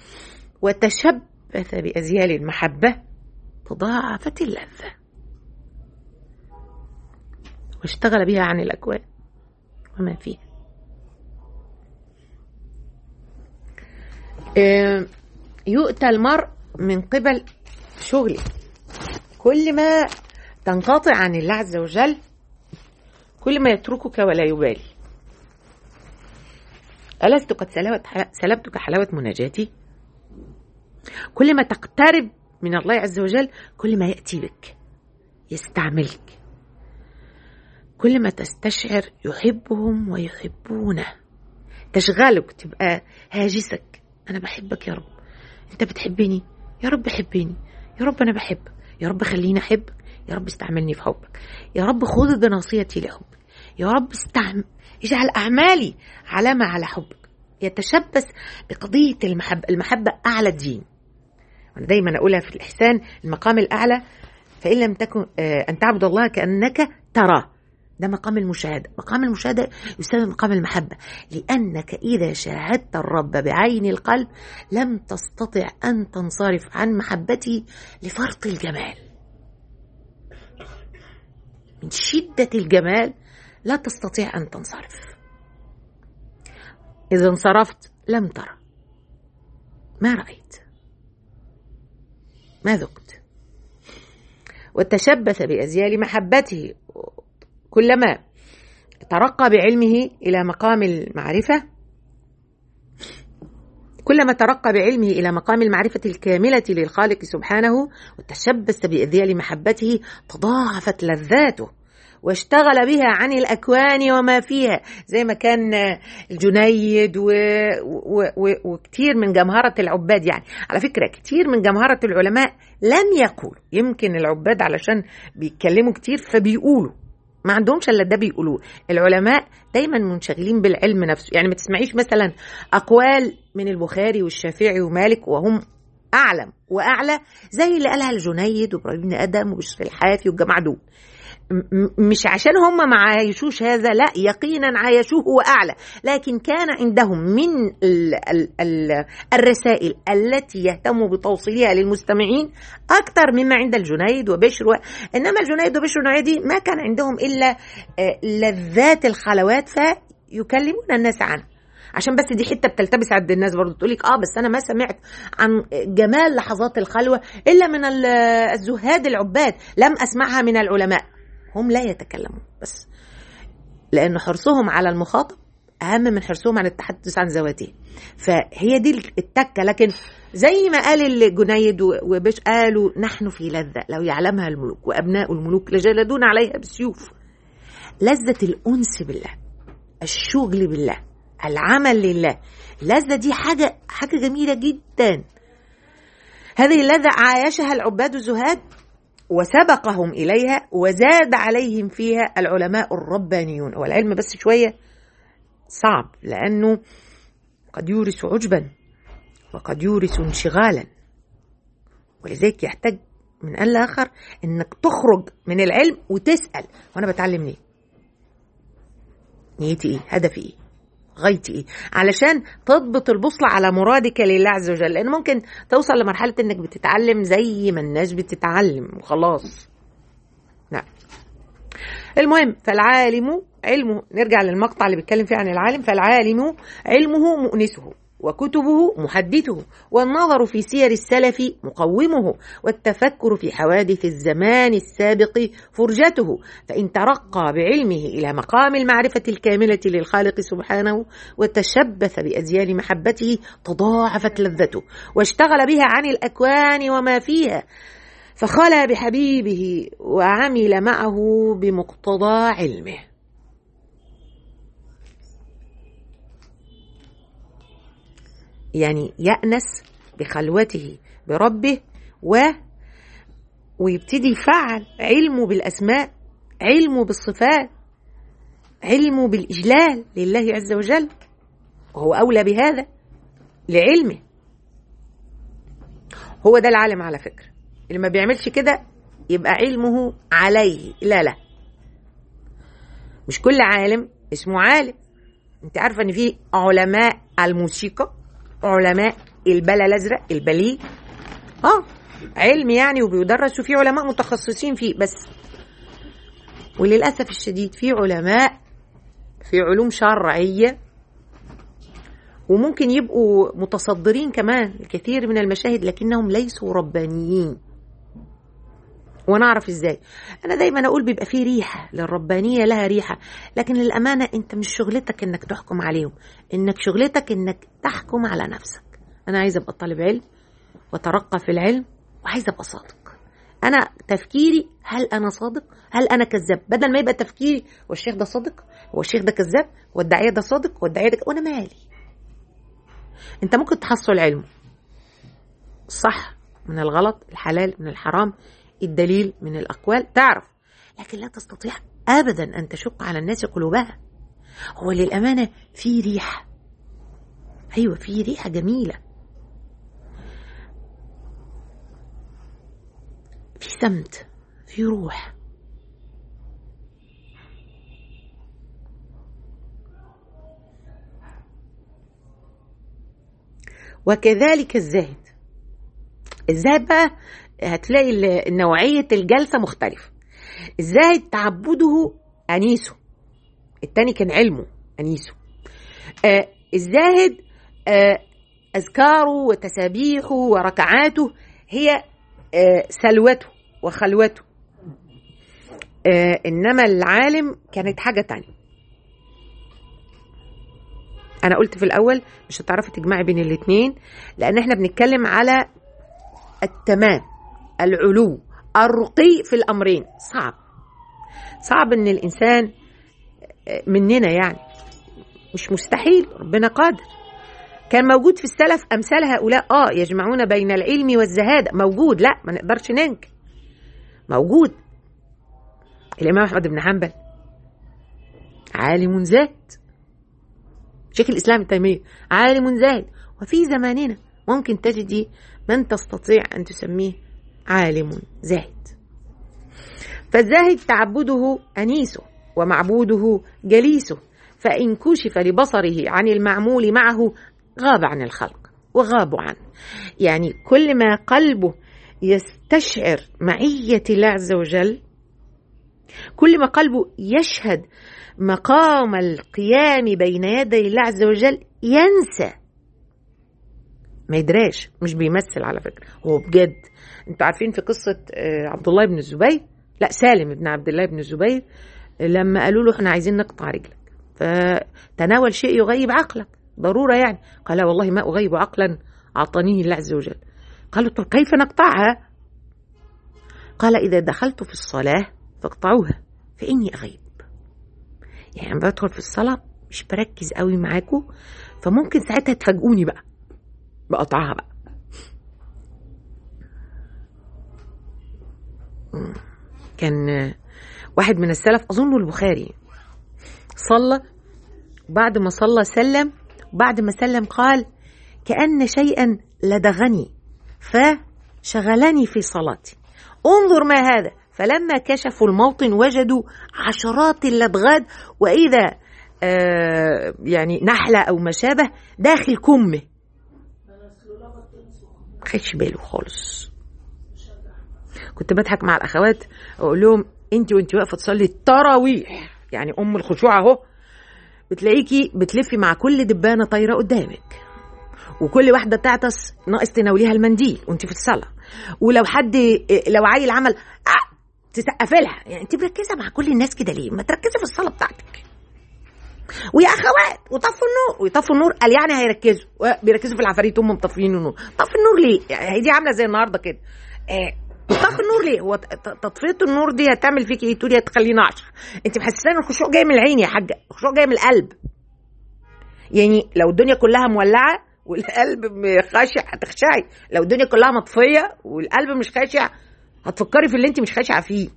وتشبث بأزيال المحبة تضاعفت اللذة واشتغل بها عن الأكوان وما فيها آه، يؤتى المرء من قبل شغله كل ما تنقطع عن الله عز وجل كل ما يتركك ولا يبالي ألست قد سلبت سلبتك حلاوة مناجاتي كل ما تقترب من الله عز وجل كل ما يأتي بك يستعملك كل ما تستشعر يحبهم ويحبونه تشغلك تبقى هاجسك أنا بحبك يا رب أنت بتحبني يا رب حبني يا رب أنا بحبك يا رب خليني أحبك يا رب استعملني في حبك يا رب خذ بناصيتي لحبك يا رب استعمل اجعل أعمالي علامة على حبك يتشبث بقضية المحبة المحبة أعلى الدين أنا دايما أقولها في الإحسان المقام الأعلى فإن لم تكن آه، أن تعبد الله كأنك تراه ده مقام المشاهدة مقام المشاهدة يسمى مقام المحبة لأنك إذا شاهدت الرب بعين القلب لم تستطع أن تنصرف عن محبته لفرط الجمال من شدة الجمال لا تستطيع أن تنصرف إذا انصرفت لم ترى ما رأيت ما ذقت وتشبث بأزيال محبته كلما ترقى بعلمه إلى مقام المعرفة كلما ترقى بعلمه إلى مقام المعرفة الكاملة للخالق سبحانه وتشبث بأذيال محبته تضاعفت لذاته واشتغل بها عن الأكوان وما فيها زي ما كان الجنيد و... و... و... وكتير من جمهرة العباد يعني على فكرة كتير من جمهرة العلماء لم يقولوا يمكن العباد علشان بيتكلموا كتير فبيقولوا ما عندهمش الا ده بيقولوه العلماء دايما منشغلين بالعلم نفسه يعني ما تسمعيش مثلا اقوال من البخاري والشافعي ومالك وهم اعلم واعلى زي اللي قالها الجنيد وابراهيم بن ادم وبشر الحافي والجماعه دول مش عشان هم ما عايشوش هذا لا يقينا عايشوه واعلى لكن كان عندهم من ال ال ال الرسائل التي يهتموا بتوصيلها للمستمعين اكثر مما عند الجنيد وبشر و... انما الجنيد وبشر ونعيدي ما كان عندهم الا لذات الخلوات فيكلمون الناس عنها عشان بس دي حته بتلتبس عند الناس برضه تقول لك اه بس انا ما سمعت عن جمال لحظات الخلوه الا من الزهاد العباد لم اسمعها من العلماء هم لا يتكلمون بس لأن حرصهم على المخاطب أهم من حرصهم عن التحدث عن ذواته فهي دي التكة لكن زي ما قال الجنيد وبش قالوا نحن في لذة لو يعلمها الملوك وأبناء الملوك لجلدون عليها بالسيوف لذة الأنس بالله الشغل بالله العمل لله اللذة دي حاجة حاجة جميلة جدا هذه اللذة عايشها العباد الزهاد وسبقهم إليها وزاد عليهم فيها العلماء الربانيون والعلم بس شوية صعب لأنه قد يورث عجبا وقد يورث انشغالا ولذلك يحتاج من آن لآخر إنك تخرج من العلم وتسأل وأنا بتعلم ليه؟ نيتي إيه؟ هدفي إيه؟ غايتي ايه علشان تضبط البوصله على مرادك لله عز وجل لان ممكن توصل لمرحله انك بتتعلم زي ما الناس بتتعلم وخلاص نعم المهم فالعالم علمه نرجع للمقطع اللي بيتكلم فيه عن العالم فالعالم علمه مؤنسه وكتبه محدثه والنظر في سير السلف مقومه والتفكر في حوادث الزمان السابق فرجته فإن ترقى بعلمه إلى مقام المعرفة الكاملة للخالق سبحانه وتشبث بأزيال محبته تضاعفت لذته واشتغل بها عن الأكوان وما فيها فخلى بحبيبه وعمل معه بمقتضى علمه يعني يأنس بخلوته بربه و ويبتدي يفعل علمه بالأسماء علمه بالصفات علمه بالإجلال لله عز وجل وهو أولى بهذا لعلمه هو ده العالم على فكرة اللي ما بيعملش كده يبقى علمه عليه لا لا مش كل عالم اسمه عالم انت عارفه ان في علماء الموسيقى علماء البلا الازرق البليغ اه علم يعني وبيدرس وفي علماء متخصصين فيه بس وللاسف الشديد في علماء في علوم شرعيه وممكن يبقوا متصدرين كمان الكثير من المشاهد لكنهم ليسوا ربانيين وانا اعرف ازاي انا دايما اقول بيبقى في ريحه للربانيه لها ريحه لكن للامانه انت مش شغلتك انك تحكم عليهم انك شغلتك انك تحكم على نفسك انا عايزه ابقى طالب علم وترقى في العلم وعايزه ابقى صادق انا تفكيري هل انا صادق هل انا كذاب بدل ما يبقى تفكيري هو الشيخ ده صادق هو الشيخ ده كذاب هو الداعيه ده صادق هو الداعيه ده وانا مالي انت ممكن تحصل علمه الصح من الغلط الحلال من الحرام الدليل من الأقوال تعرف لكن لا تستطيع أبدا أن تشق على الناس قلوبها هو للأمانة في ريحة أيوة في ريحة جميلة في سمت في روح وكذلك الزاهد الزاهد بقى هتلاقي نوعية الجلسة مختلفة الزاهد تعبده أنيسه التاني كان علمه أنيسه آه الزاهد آه أذكاره وتسابيحه وركعاته هي آه سلوته وخلوته آه إنما العالم كانت حاجة تانية أنا قلت في الأول مش هتعرفي تجمعي بين الاتنين لأن احنا بنتكلم على التمام العلو الرقي في الأمرين صعب صعب ان الانسان مننا يعني مش مستحيل ربنا قادر كان موجود في السلف امثال هؤلاء اه يجمعون بين العلم والزهاده موجود لا ما نقدرش ننكر موجود الامام احمد بن حنبل عالم زاهد شيخ الاسلام ابن تيميه عالم زاهد وفي زماننا ممكن تجدي من تستطيع ان تسميه عالم زاهد فالزاهد تعبده انيسه ومعبوده جليسه فان كشف لبصره عن المعمول معه غاب عن الخلق وغابوا عنه يعني كل ما قلبه يستشعر معيه الله عز وجل كل ما قلبه يشهد مقام القيام بين يدي الله عز وجل ينسى ما يدراش مش بيمثل على فكرة هو بجد انتوا عارفين في قصة عبد الله بن الزبير لا سالم بن عبد الله بن الزبير لما قالوا له احنا عايزين نقطع رجلك فتناول شيء يغيب عقلك ضرورة يعني قال والله ما أغيب عقلا أعطانيه الله عز وجل قالوا طب كيف نقطعها قال إذا دخلت في الصلاة فاقطعوها فإني أغيب يعني بدخل في الصلاة مش بركز قوي معاكم فممكن ساعتها تفاجئوني بقى بقطعها بقى كان واحد من السلف أظن البخاري صلى بعد ما صلى سلم بعد ما سلم قال كأن شيئا لدغني فشغلني في صلاتي انظر ما هذا فلما كشفوا الموطن وجدوا عشرات اللدغات وإذا آه يعني نحلة أو ما شابه داخل كمه خدش باله خالص كنت بضحك مع الأخوات أقول لهم أنت وأنت واقفة تصلي التراويح يعني أم الخشوع أهو بتلاقيكي بتلفي مع كل دبانة طايرة قدامك وكل واحدة تعطس ناقص تناوليها المنديل وانت في الصلاة ولو حد لو عيل عمل آه تسقفي لها يعني انت مركزة مع كل الناس كده ليه ما تركزي في الصلاة بتاعتك ويا اخوات وطفوا النور ويطفوا النور قال يعني هيركزوا بيركزوا في العفاريت هم مطفيين النور طفي النور ليه يعني دي عامله زي النهارده كده آه طفي النور ليه هو تطفيه النور دي هتعمل فيك ايه تقولي هتخليني عشر انت محسساني الخشوع جاي من العين يا حاجه الخشوع جاي من القلب يعني لو الدنيا كلها مولعه والقلب خاشع هتخشعي لو الدنيا كلها مطفيه والقلب مش خاشع هتفكري في اللي انت مش خاشعه فيه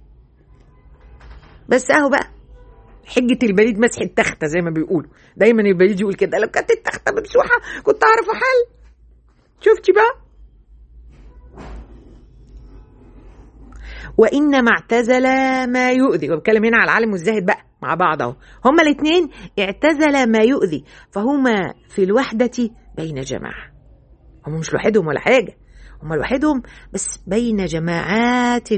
بس اهو بقى حجة البليد مسح التختة زي ما بيقولوا دايما البليد يقول كده لو كانت التختة ممسوحة كنت أعرف حل شفتي بقى وإنما اعتزل ما يؤذي وبتكلم هنا على العالم والزاهد بقى مع بعض اهو هما الاثنين اعتزل ما يؤذي فهما في الوحدة بين جماعة هما مش لوحدهم ولا حاجة هما لوحدهم بس بين جماعات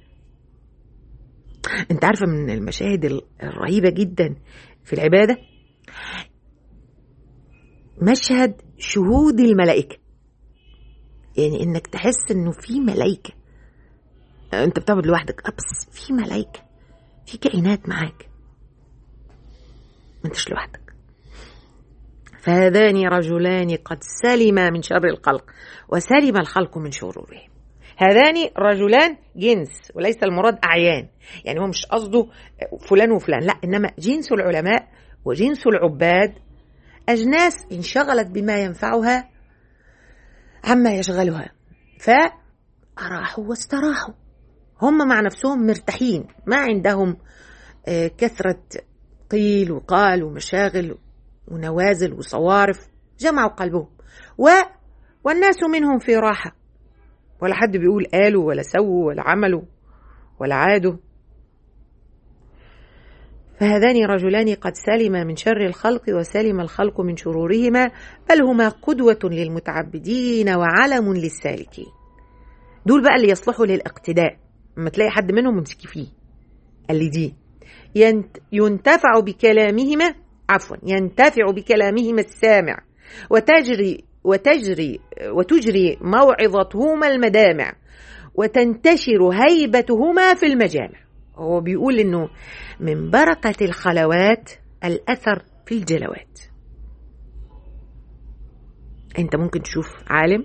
انت عارفة من المشاهد الرهيبة جدا في العبادة مشهد شهود الملائكة يعني انك تحس انه في ملائكة انت بتعبد لوحدك بس في ملائكة في كائنات معاك ما انتش لوحدك فهذان رجلان قد سلما من شر الخلق وسلم الخلق من شرورهم هذان رجلان جنس وليس المراد أعيان يعني هو مش قصده فلان وفلان لا إنما جنس العلماء وجنس العباد أجناس انشغلت بما ينفعها عما يشغلها فأراحوا واستراحوا هم مع نفسهم مرتاحين ما عندهم كثرة قيل وقال ومشاغل ونوازل وصوارف جمعوا قلبهم و والناس منهم في راحة ولا حد بيقول قالوا ولا سووا ولا عملوا ولا عادوا فهذان رجلان قد سلما من شر الخلق وسلم الخلق من شرورهما بل هما قدوة للمتعبدين وعلم للسالكين دول بقى اللي يصلحوا للاقتداء لما تلاقي حد منهم امسكي فيه قال لي دي ينتفع بكلامهما عفوا ينتفع بكلامهما السامع وتجري وتجري وتجري موعظتهما المدامع وتنتشر هيبتهما في المجامع هو بيقول انه من بركة الخلوات الأثر في الجلوات انت ممكن تشوف عالم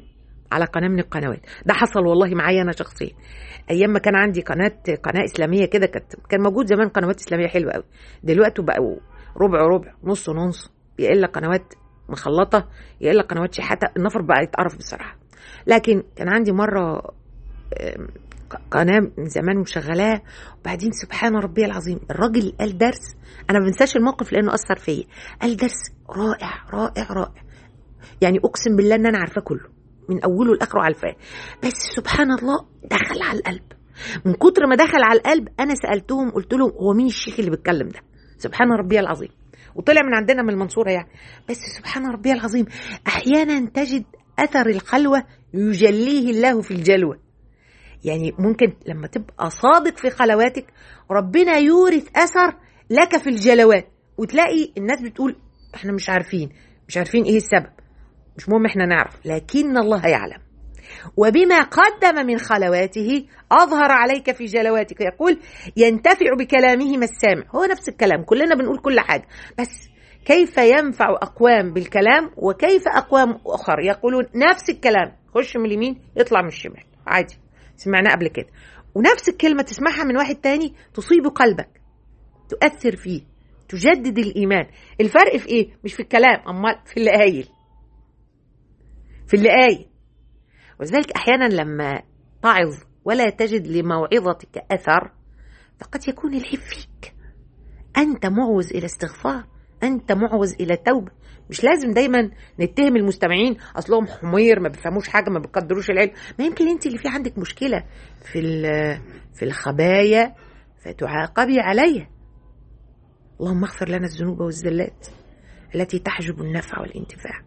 على قناه من القنوات ده حصل والله معايا انا شخصيا ايام ما كان عندي قناه قناه اسلاميه كده كانت كان موجود زمان قنوات اسلاميه حلوه قوي دلوقتي بقوا ربع ربع نص نص يا الا قنوات مخلطه يا الا قنوات شحاته النفر بقى يتقرف بصراحه لكن كان عندي مره آم، ق- قناه من زمان مشغلاه وبعدين سبحان ربي العظيم الراجل قال درس انا ما بنساش الموقف لانه اثر فيا قال درس رائع رائع رائع يعني اقسم بالله ان انا عارفاه كله من اوله لاخره عارفاه بس سبحان الله دخل على القلب من كتر ما دخل على القلب انا سالتهم قلت لهم هو مين الشيخ اللي بيتكلم ده سبحان ربي العظيم وطلع من عندنا من المنصوره يعني بس سبحان ربي العظيم احيانا تجد اثر الخلوه يجليه الله في الجلوه يعني ممكن لما تبقى صادق في خلواتك ربنا يورث اثر لك في الجلوات وتلاقي الناس بتقول احنا مش عارفين مش عارفين ايه السبب مش مهم احنا نعرف لكن الله يعلم وبما قدم من خلواته أظهر عليك في جلواتك يقول ينتفع بكلامهما السامع هو نفس الكلام كلنا بنقول كل حاجة بس كيف ينفع أقوام بالكلام وكيف أقوام أخر يقولون نفس الكلام خش من اليمين يطلع من الشمال عادي سمعناه قبل كده ونفس الكلمة تسمعها من واحد تاني تصيب قلبك تؤثر فيه تجدد الإيمان الفرق في إيه؟ مش في الكلام أمال في اللي قايل في اللي قايل ولذلك احيانا لما تعظ ولا تجد لموعظتك اثر فقد يكون العيب فيك انت معوز الى استغفار انت معوز الى توبه مش لازم دايما نتهم المستمعين اصلهم حمير ما بيفهموش حاجه ما بيقدروش العلم ما يمكن انت اللي في عندك مشكله في ال- في الخبايا فتعاقبي عليها اللهم اغفر لنا الذنوب والزلات التي تحجب النفع والانتفاع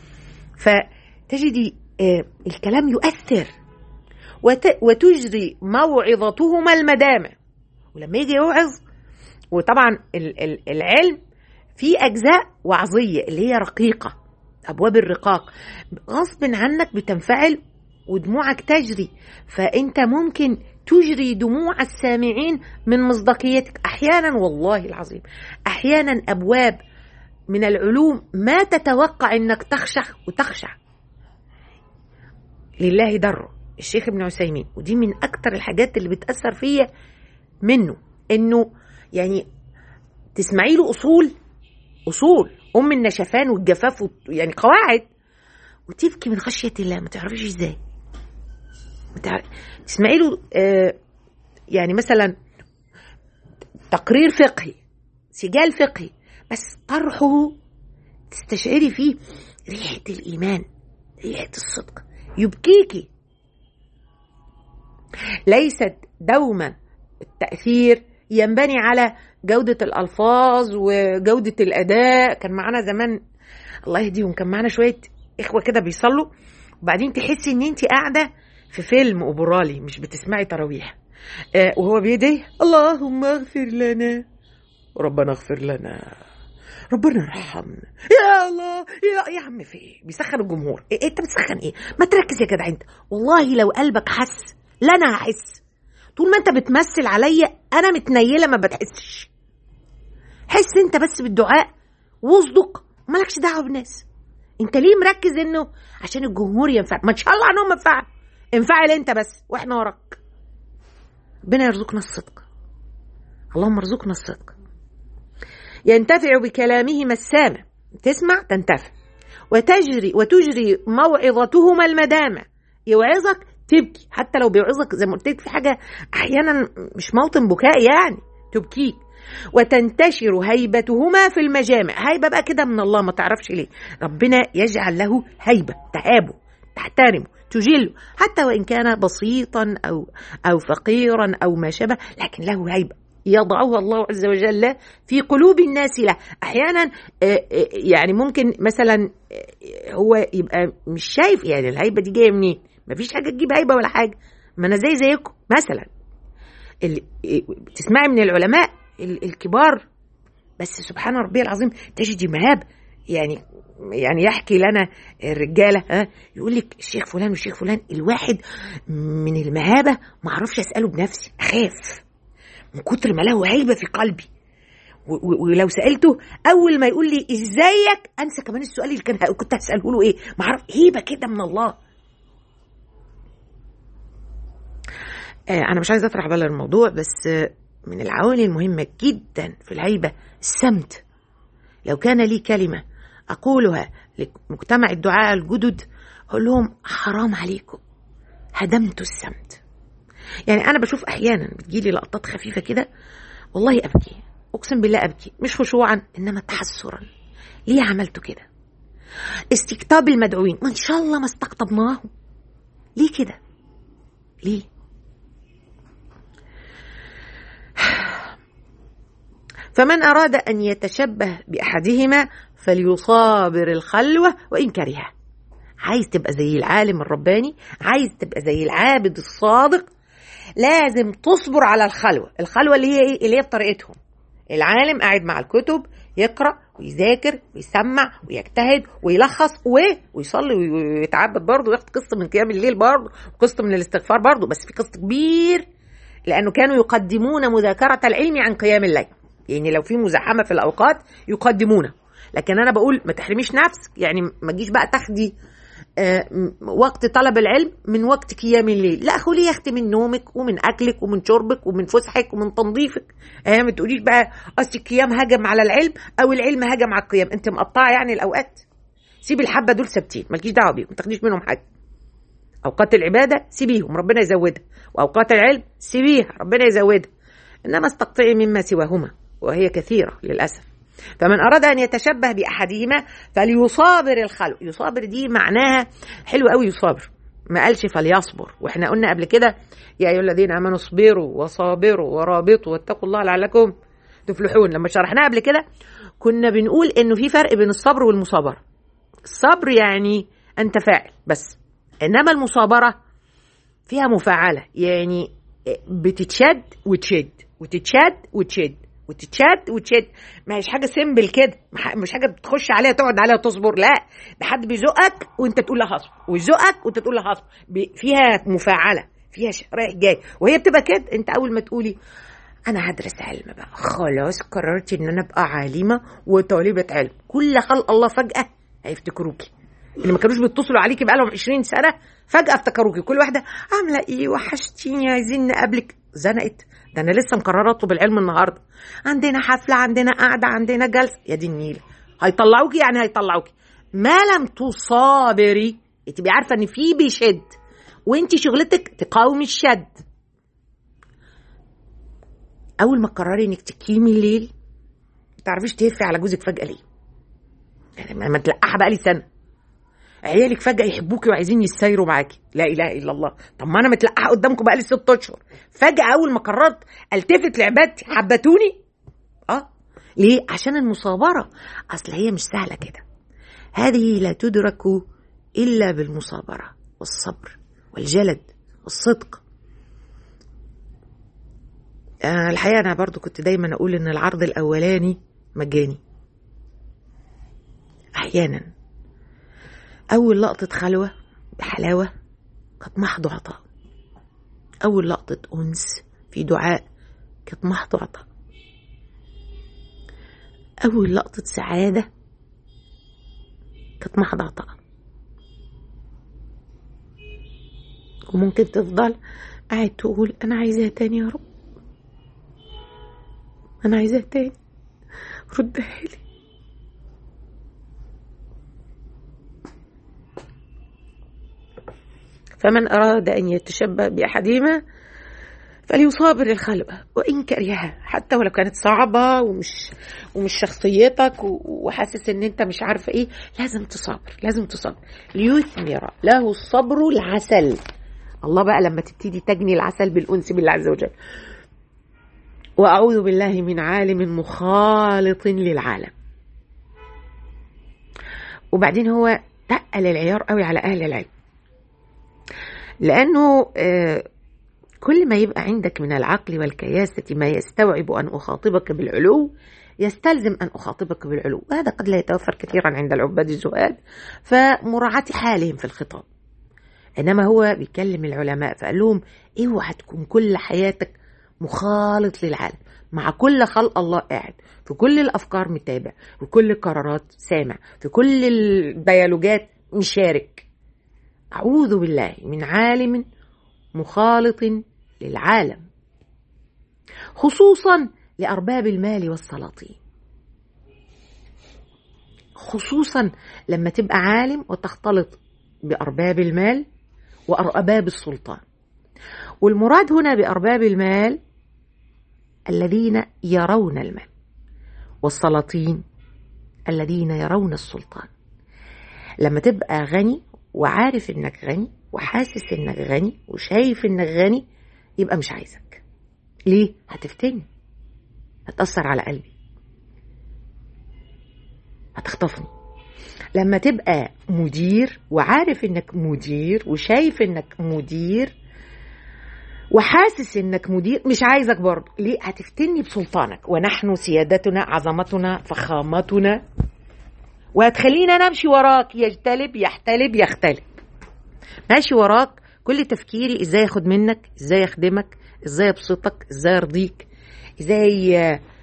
فتجدي آه، الكلام يؤثر وت- وتجري موعظتهما المدامع ولما يجي يوعظ وطبعا ال- ال- العلم في اجزاء وعظيه اللي هي رقيقه ابواب الرقاق غصب عنك بتنفعل ودموعك تجري فانت ممكن تجري دموع السامعين من مصداقيتك احيانا والله العظيم احيانا ابواب من العلوم ما تتوقع انك تخشع وتخشع لله دره الشيخ ابن عثيمين ودي من اكتر الحاجات اللي بتاثر فيا منه انه يعني تسمعي له اصول اصول ام النشفان والجفاف وت- يعني قواعد وتبكي من خشيه الله ما تعرفيش ازاي ما تعرف- تسمعي له آه يعني مثلا تقرير فقهي سجال فقهي بس طرحه تستشعري فيه ريحه الايمان ريحه الصدق يبكيكي ليست دوما التأثير ينبني على جودة الألفاظ وجودة الأداء كان معانا زمان الله يهديهم كان معانا شوية إخوة كده بيصلوا وبعدين تحسي إن أنت قاعدة في فيلم أوبرالي مش بتسمعي تراويح آه وهو بيديه اللهم اغفر لنا ربنا اغفر لنا ربنا يرحمنا يا الله يا, يا عم في ايه بيسخن الجمهور إيه انت بتسخن ايه ما تركز يا جدع انت والله لو قلبك حس لا انا هحس طول ما انت بتمثل عليا انا متنيله ما بتحسش حس انت بس بالدعاء واصدق مالكش دعوه بالناس انت ليه مركز انه عشان الجمهور ينفع ما ان شاء الله عنهم ينفع انفعل انت بس واحنا وراك ربنا يرزقنا الصدق اللهم ارزقنا الصدق ينتفع بكلامهما السامع تسمع تنتفع وتجري وتجري موعظتهما المدامع يوعظك تبكي حتى لو بيوعظك زي ما قلت لك في حاجه احيانا مش موطن بكاء يعني تبكيك وتنتشر هيبتهما في المجامع هيبه بقى كده من الله ما تعرفش ليه ربنا يجعل له هيبه تهابه تحترمه تجله حتى وان كان بسيطا او او فقيرا او ما شابه لكن له هيبه يضعها الله عز وجل في قلوب الناس له احيانا يعني ممكن مثلا هو يبقى مش شايف يعني الهيبه دي جايه منين مفيش حاجه تجيب هيبه ولا حاجه ما انا زي زيكم مثلا اللي تسمعي من العلماء الكبار بس سبحان ربي العظيم تجدي مهاب يعني يعني يحكي لنا الرجاله ها يقول لك الشيخ فلان والشيخ فلان الواحد من المهابه ما اعرفش اساله بنفسي اخاف من كتر ما له هيبه في قلبي ولو سالته اول ما يقول لي ازيك انسى كمان السؤال اللي كان كنت هساله له ايه ما اعرف هيبه كده من الله أنا مش عايزة أطرح بلا الموضوع بس من العوامل المهمة جدا في الهيبة السمت لو كان لي كلمة أقولها لمجتمع الدعاء الجدد أقول لهم حرام عليكم هدمتوا السمت يعني أنا بشوف أحيانا بتجيلي لقطات خفيفة كده والله أبكي أقسم بالله أبكي مش خشوعا إنما تحسرا ليه عملتوا كده استقطاب المدعوين ما إن شاء الله ما استقطبناهم ليه كده ليه فمن أراد أن يتشبه بأحدهما فليصابر الخلوة وإن كره عايز تبقى زي العالم الرباني عايز تبقى زي العابد الصادق لازم تصبر على الخلوة الخلوة اللي هي إيه؟ اللي هي بطريقتهم العالم قاعد مع الكتب يقرأ ويذاكر ويسمع ويجتهد ويلخص و... ويصلي ويتعبد برضه وياخد قسط من قيام الليل برضه وقسط من الاستغفار برضه بس في قسط كبير لأنه كانوا يقدمون مذاكرة العلم عن قيام الليل يعني لو في مزاحمة في الأوقات يقدمونه لكن أنا بقول ما تحرميش نفسك يعني ما تجيش بقى تاخدي وقت طلب العلم من وقت قيام الليل لا خليه يا اختي من نومك ومن اكلك ومن شربك ومن فسحك ومن تنظيفك اه ما تقوليش بقى اصل القيام هجم على العلم او العلم هجم على القيام انت مقطعه يعني الاوقات سيبي الحبه دول ثابتين مالكيش دعوه بيهم ما تاخديش منهم حاجه اوقات العباده سيبيهم ربنا يزودها واوقات العلم سيبيها ربنا يزودها انما استقطعي مما سواهما وهي كثيره للاسف فمن أراد أن يتشبه بأحدهما فليصابر الخلق يصابر دي معناها حلو قوي يصابر ما قالش فليصبر واحنا قلنا قبل كده يا أيها الذين آمنوا اصبروا وصابروا ورابطوا واتقوا الله لعلكم تفلحون لما شرحناها قبل كده كنا بنقول إنه في فرق بين الصبر والمصابرة الصبر يعني أنت فاعل بس إنما المصابرة فيها مفاعلة يعني بتتشد وتشد وتتشد وتشد وتتشد وتشد ما هيش حاجه سيمبل كده مش حاجه بتخش عليها تقعد عليها تصبر لا ده حد بيزقك وانت تقول لها هصبر ويزقك وانت تقول لها هصبر فيها مفاعله فيها رايح جاي وهي بتبقى كده انت اول ما تقولي انا هدرس علم بقى خلاص قررت ان انا ابقى عالمه وطالبه علم كل خلق الله فجاه هيفتكروكي اللي ما كانوش بيتصلوا عليكي بقالهم 20 سنه فجاه افتكروكي كل واحده عامله ايه وحشتيني عايزين نقابلك زنقت ده انا لسه مقرره اطلب العلم النهارده عندنا حفله عندنا قعده عندنا جلسه يا دي النيله هيطلعوكي يعني هيطلعوكي ما لم تصابري تبقي عارفه ان في بيشد وانت شغلتك تقاومي الشد اول ما تقرري انك تقيمي الليل ما تعرفيش تهفي على جوزك فجاه ليه يعني ما تلقحها بقى لي سنه عيالك فجأة يحبوكي وعايزين يسايروا معاكي لا إله إلا الله طب ما أنا متلقحة قدامكم بقالي ست أشهر فجأة أول ما قررت ألتفت لعبادتي حبتوني أه ليه؟ عشان المصابرة أصل هي مش سهلة كده هذه لا تدرك إلا بالمصابرة والصبر والجلد والصدق آه الحقيقة أنا برضو كنت دايما أقول إن العرض الأولاني مجاني أحيانا أول لقطة خلوة بحلاوة كانت محض عطاء أول لقطة أنس في دعاء كانت محض عطاء أول لقطة سعادة كانت محض عطاء وممكن تفضل قاعد تقول أنا عايزاها تاني يا رب أنا عايزاها تاني ردها لي فمن أراد أن يتشبه بأحدهما فليصابر الخلوة وإن كرهها حتى ولو كانت صعبة ومش ومش شخصيتك وحاسس إن أنت مش عارفة إيه لازم تصابر لازم تصابر ليثمر له الصبر العسل الله بقى لما تبتدي تجني العسل بالأنس بالله عز وجل وأعوذ بالله من عالم مخالط للعالم وبعدين هو تقل العيار قوي على أهل العلم لأنه كل ما يبقى عندك من العقل والكياسة ما يستوعب أن أخاطبك بالعلو يستلزم أن أخاطبك بالعلو وهذا قد لا يتوفر كثيرا عند العباد الزهاد فمراعاة حالهم في الخطاب إنما هو بيكلم العلماء فقال لهم اوعى تكون كل حياتك مخالط للعالم مع كل خلق الله قاعد في كل الأفكار متابع في كل القرارات سامع في كل الديالوجات مشارك أعوذ بالله من عالم مخالط للعالم خصوصا لأرباب المال والسلاطين خصوصا لما تبقى عالم وتختلط بأرباب المال وأرباب السلطان والمراد هنا بأرباب المال الذين يرون المال والسلاطين الذين يرون السلطان لما تبقى غني وعارف انك غني وحاسس انك غني وشايف انك غني يبقى مش عايزك ليه هتفتني هتأثر على قلبي هتخطفني لما تبقى مدير وعارف انك مدير وشايف انك مدير وحاسس انك مدير مش عايزك برضه ليه هتفتني بسلطانك ونحن سيادتنا عظمتنا فخامتنا وهتخليني انا امشي وراك يجتلب يحتلب يختلب ماشي وراك كل تفكيري ازاي اخد منك ازاي اخدمك ازاي ابسطك ازاي ارضيك ازاي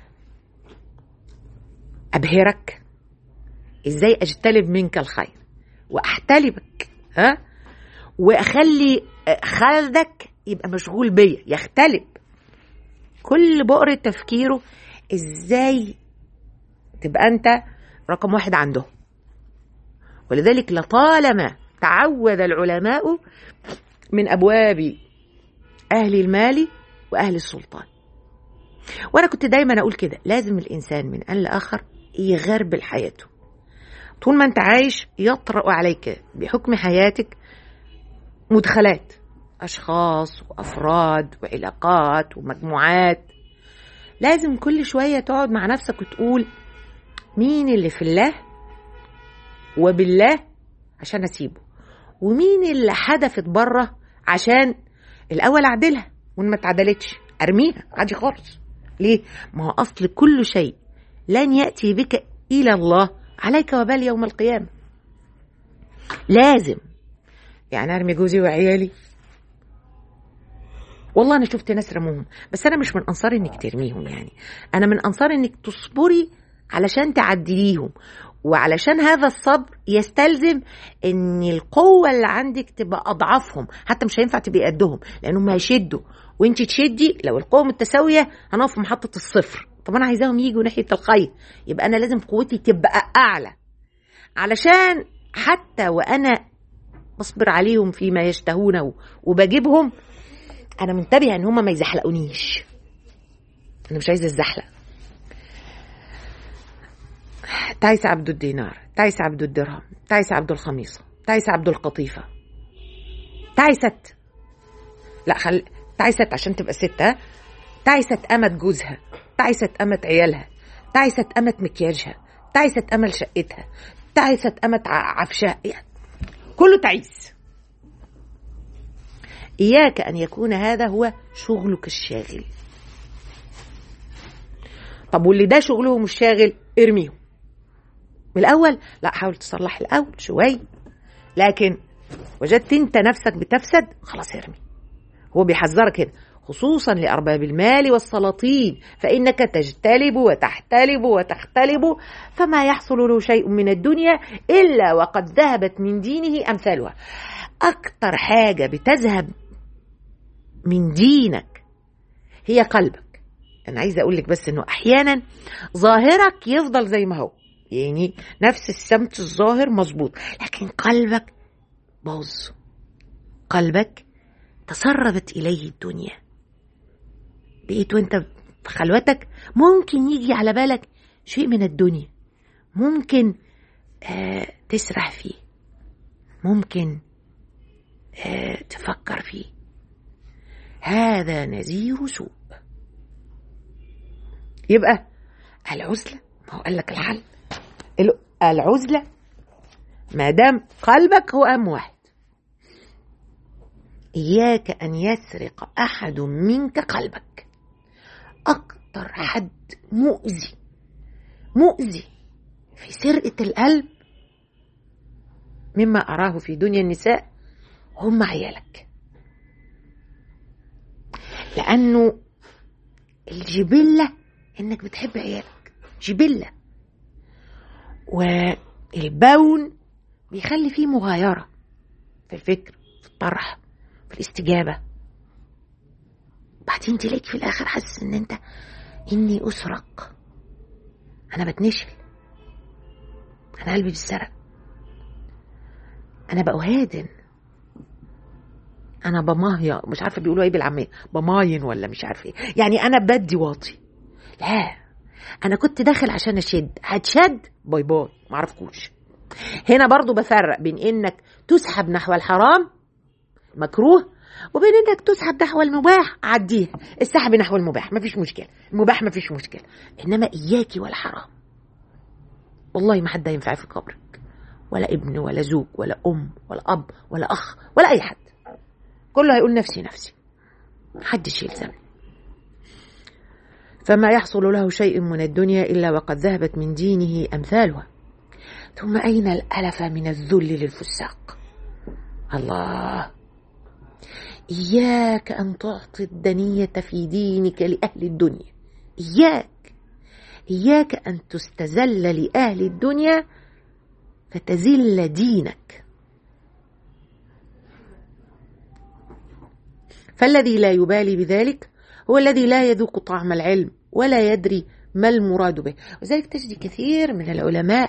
ابهرك ازاي اجتلب منك الخير واحتلبك ها واخلي خالدك يبقى مشغول بيا يختلب كل بؤرة تفكيره ازاي تبقى انت رقم واحد عنده ولذلك لطالما تعود العلماء من ابواب اهل المال واهل السلطان وانا كنت دايما اقول كده لازم الانسان من ان لاخر يغربل حياته طول ما انت عايش يطرأ عليك بحكم حياتك مدخلات اشخاص وافراد وعلاقات ومجموعات لازم كل شويه تقعد مع نفسك وتقول مين اللي في الله وبالله عشان اسيبه ومين اللي حدفت بره عشان الاول اعدلها وان ما اتعدلتش ارميها عادي خالص ليه ما هو اصل كل شيء لن ياتي بك الى الله عليك وبال يوم القيامه لازم يعني ارمي جوزي وعيالي والله انا شفت ناس رموهم بس انا مش من انصار انك ترميهم يعني انا من انصار انك تصبري علشان تعدليهم وعلشان هذا الصبر يستلزم ان القوه اللي عندك تبقى اضعافهم حتى مش هينفع تبقي قدهم لانهم هيشدوا وانت تشدي لو القوه متساويه هنقف في محطه الصفر طب انا عايزاهم يجوا ناحيه الخير يبقى انا لازم قوتي تبقى اعلى علشان حتى وانا بصبر عليهم فيما يشتهونه وبجيبهم انا منتبهه ان هم ما يزحلقونيش انا مش عايزه الزحلق تعيس عبد الدينار تعيس عبد الدرهم تعيس عبد الخميصه تعيس عبد القطيفه تعيست لا خل تعيست عشان تبقى ستة تعيست أمت جوزها تعيست أمت عيالها تعيست أمت مكياجها تعيست أمل شقتها تعيست أمت عفشها يعني كله تعيس إياك أن يكون هذا هو شغلك الشاغل طب واللي ده شغلهم الشاغل ارميهم من الأول لا حاول تصلح الأول شوي لكن وجدت انت نفسك بتفسد خلاص ارمي هو بيحذرك هنا خصوصا لأرباب المال والسلاطين فإنك تجتلب وتحتلب وتختلب فما يحصل له شيء من الدنيا إلا وقد ذهبت من دينه أمثالها أكتر حاجة بتذهب من دينك هي قلبك أنا عايزة أقول لك بس إنه أحيانا ظاهرك يفضل زي ما هو يعني نفس السمت الظاهر مظبوط لكن قلبك باظ قلبك تسربت إليه الدنيا بقيت وانت في خلوتك ممكن يجي على بالك شيء من الدنيا ممكن آه تسرح فيه ممكن آه تفكر فيه هذا نذير سوء يبقى العزلة ما هو قال لك الحل العزلة ما دام قلبك هو أهم واحد إياك أن يسرق أحد منك قلبك أكتر حد مؤذي مؤذي في سرقة القلب مما أراه في دنيا النساء هم عيالك لأنه الجبلة إنك بتحب عيالك جبلة والبون بيخلي فيه مغايرة في الفكر في الطرح في الاستجابة بعدين تلاقي في الاخر حاسس ان انت اني اسرق انا بتنشل انا قلبي بيتسرق انا بأهادن انا بماهية مش عارفه بيقولوا ايه بالعاميه بماين ولا مش عارفه ايه يعني انا بدي واطي لا انا كنت داخل عشان اشد هتشد باي باي معرفكوش هنا برضو بفرق بين انك تسحب نحو الحرام مكروه وبين انك تسحب نحو المباح عديها السحب نحو المباح مفيش مشكله المباح مفيش مشكله انما اياكي والحرام والله ما حد هينفع في قبرك ولا ابن ولا زوج ولا ام ولا اب ولا اخ ولا اي حد كله هيقول نفسي نفسي محدش يلزمني فما يحصل له شيء من الدنيا الا وقد ذهبت من دينه امثالها ثم اين الالف من الذل للفساق الله اياك ان تعطي الدنيه في دينك لاهل الدنيا اياك اياك ان تستذل لاهل الدنيا فتذل دينك فالذي لا يبالي بذلك هو الذي لا يذوق طعم العلم ولا يدري ما المراد به وذلك تجد كثير من العلماء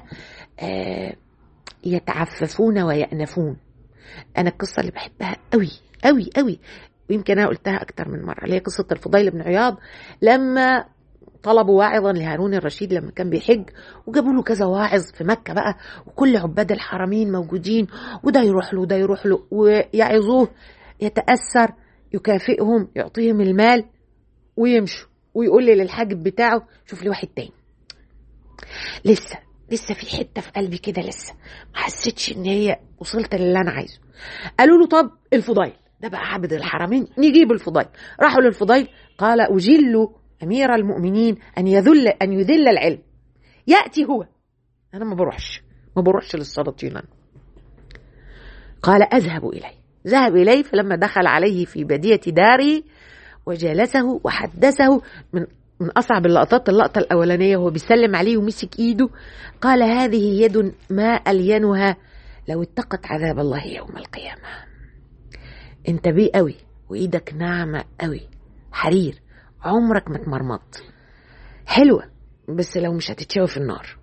يتعففون ويأنفون أنا القصة اللي بحبها قوي قوي قوي ويمكن أنا قلتها أكتر من مرة اللي هي قصة الفضيل بن عياض لما طلبوا واعظا لهارون الرشيد لما كان بيحج وجابوا له كذا واعظ في مكة بقى وكل عباد الحرمين موجودين وده يروح له وده يروح له ويعظوه يتأثر يكافئهم يعطيهم المال ويمشوا ويقول لي للحاجب بتاعه شوف لي واحد تاني لسه لسه في حته في قلبي كده لسه ما حسيتش ان هي وصلت للي انا عايزه قالوا له طب الفضيل ده بقى عبد الحرمين نجيب الفضيل راحوا للفضيل قال اجل امير المؤمنين ان يذل ان يذل العلم ياتي هو انا ما بروحش ما بروحش للسلاطين انا قال اذهب اليه ذهب اليه فلما دخل عليه في بديه داره وجالسه وحدثه من من اصعب اللقطات اللقطه الاولانيه وهو بيسلم عليه ومسك ايده قال هذه يد ما الينها لو اتقت عذاب الله يوم القيامه انت بيه قوي وايدك ناعمه قوي حرير عمرك ما اتمرمطت حلوه بس لو مش هتتشوي في النار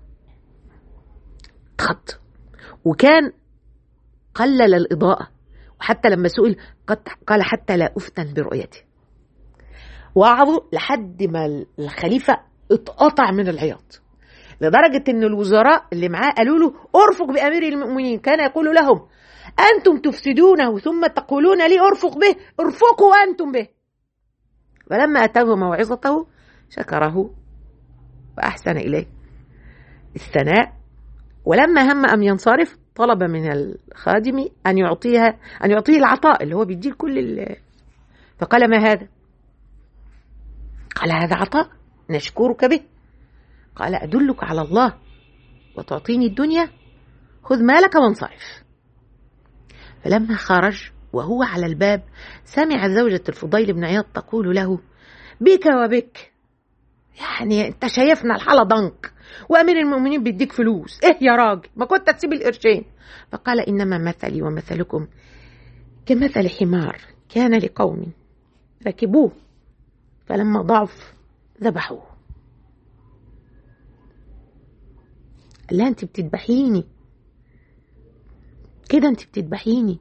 خط وكان قلل الاضاءه وحتى لما سئل قال حتى لا افتن برؤيته وعظوا لحد ما الخليفة اتقطع من العياط لدرجة ان الوزراء اللي معاه قالوا له ارفق بامير المؤمنين كان يقول لهم انتم تفسدونه ثم تقولون لي ارفق به ارفقوا انتم به فلما اتاه موعظته شكره واحسن اليه الثناء ولما هم ان ينصرف طلب من الخادم ان يعطيها ان يعطيه العطاء اللي هو بيديه كل فقال ما هذا قال هذا عطاء نشكرك به قال أدلك على الله وتعطيني الدنيا خذ مالك وانصرف فلما خرج وهو على الباب سمع زوجة الفضيل بن عياض تقول له بك وبك يعني انت شايفنا الحالة ضنك وامير المؤمنين بيديك فلوس ايه يا راجل ما كنت تسيب القرشين فقال انما مثلي ومثلكم كمثل حمار كان لقوم ركبوه فلما ضعف ذبحوه لا انت بتذبحيني كده انت بتذبحيني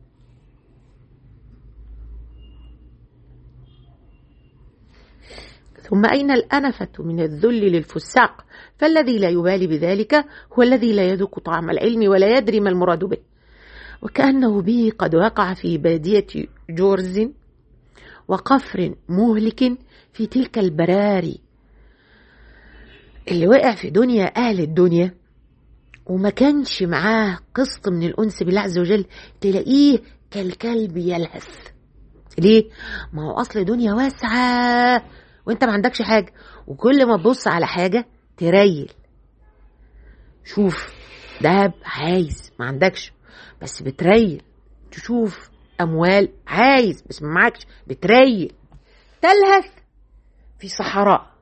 ثم أين الأنفة من الذل للفساق فالذي لا يبالي بذلك هو الذي لا يذوق طعم العلم ولا يدري ما المراد به وكأنه به قد وقع في بادية جورز وقفر مهلك في تلك البراري اللي وقع في دنيا أهل الدنيا وما كانش معاه قسط من الأنس بالله عز وجل تلاقيه كالكلب يلهث ليه؟ ما هو أصل دنيا واسعة وانت ما عندكش حاجة وكل ما تبص على حاجة تريل شوف دهب عايز ما عندكش بس بتريل تشوف أموال عايز بس ما معكش بتريل تلهث في صحراء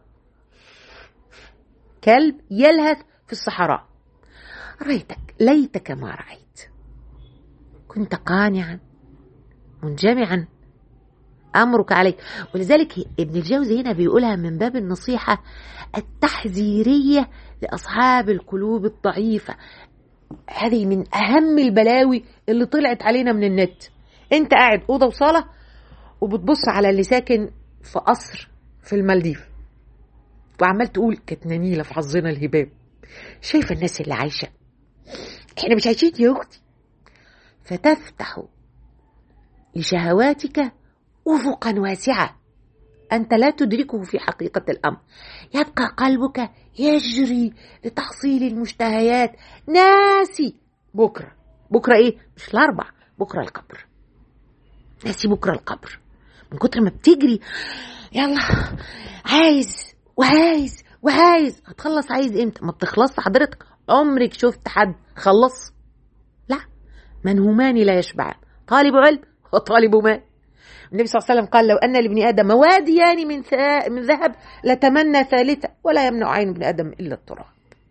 كلب يلهث في الصحراء ريتك ليتك ما رأيت كنت قانعا منجمعا أمرك عليك ولذلك ابن الجوزي هنا بيقولها من باب النصيحة التحذيرية لأصحاب القلوب الضعيفة هذه من أهم البلاوي اللي طلعت علينا من النت أنت قاعد أوضة وصالة وبتبص على اللي ساكن في قصر في المالديف وعمال تقول كانت نميلة في حظنا الهباب شايفة الناس اللي عايشة احنا مش عايشين يا أختي فتفتح لشهواتك أفقا واسعة أنت لا تدركه في حقيقة الأمر يبقى قلبك يجري لتحصيل المشتهيات ناسي بكرة بكرة إيه؟ مش الأربع بكرة القبر ناسي بكرة القبر من كتر ما بتجري يلا عايز وعايز وعايز هتخلص عايز امتى ما بتخلص حضرتك عمرك شفت حد خلص لا منهومان لا يشبعان طالب علم وطالب مال النبي صلى الله عليه وسلم قال لو أن لابن آدم واديان من من ذهب لتمنى ثالثة ولا يمنع عين ابن آدم إلا التراب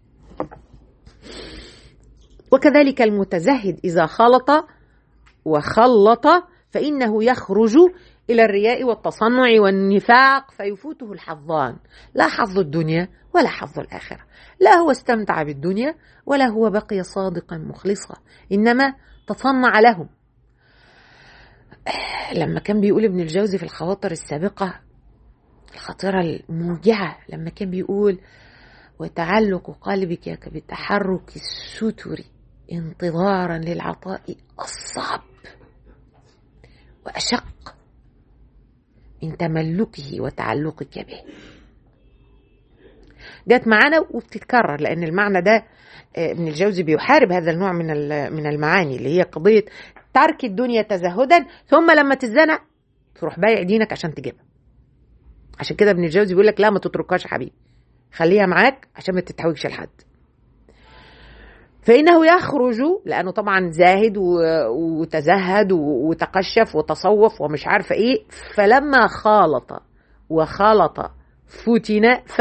وكذلك المتزهد إذا خلط وخلط فإنه يخرج إلى الرياء والتصنع والنفاق فيفوته الحظان لا حظ الدنيا ولا حظ الآخرة لا هو استمتع بالدنيا ولا هو بقي صادقا مخلصا إنما تصنع لهم لما كان بيقول ابن الجوزي في الخواطر السابقة الخطيرة الموجعة لما كان بيقول وتعلق قلبك بتحرك الستر انتظارا للعطاء الصعب وأشق من تملكه وتعلقك به جت معانا وبتتكرر لأن المعنى ده ابن الجوزي بيحارب هذا النوع من من المعاني اللي هي قضية ترك الدنيا تزهدا ثم لما تتزنق تروح بايع دينك عشان تجيبها عشان كده ابن الجوزي بيقول لك لا ما تتركهاش يا حبيبي خليها معاك عشان ما تتحوجش لحد فإنه يخرج لأنه طبعا زاهد وتزهد وتقشف وتصوف ومش عارفة إيه فلما خالط وخلط فتن ف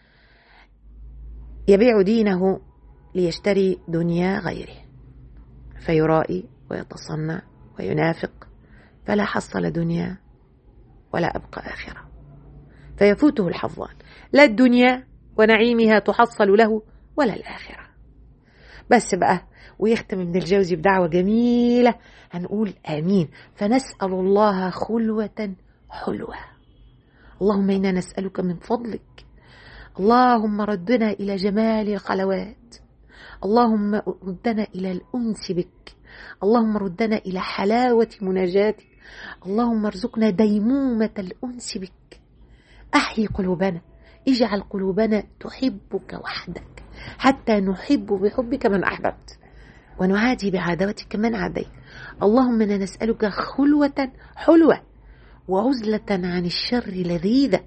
يبيع دينه ليشتري دنيا غيره فيرائي ويتصنع وينافق فلا حصل دنيا ولا أبقى آخرة فيفوته الحظان لا الدنيا ونعيمها تحصل له ولا الآخرة بس بقى ويختم ابن الجوزي بدعوة جميلة هنقول آمين فنسأل الله خلوة حلوة اللهم إنا نسألك من فضلك اللهم ردنا إلى جمال الخلوات اللهم ردنا إلى الأنس بك اللهم ردنا إلى حلاوة مناجاتك اللهم ارزقنا ديمومة الأنس بك أحيي قلوبنا اجعل قلوبنا تحبك وحدك حتى نحب بحبك من أحببت ونعادي بعداوتك من عاديت اللهم انا نسألك خلوة حلوة وعزلة عن الشر لذيذة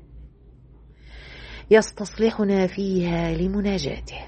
يستصلحنا فيها لمناجاته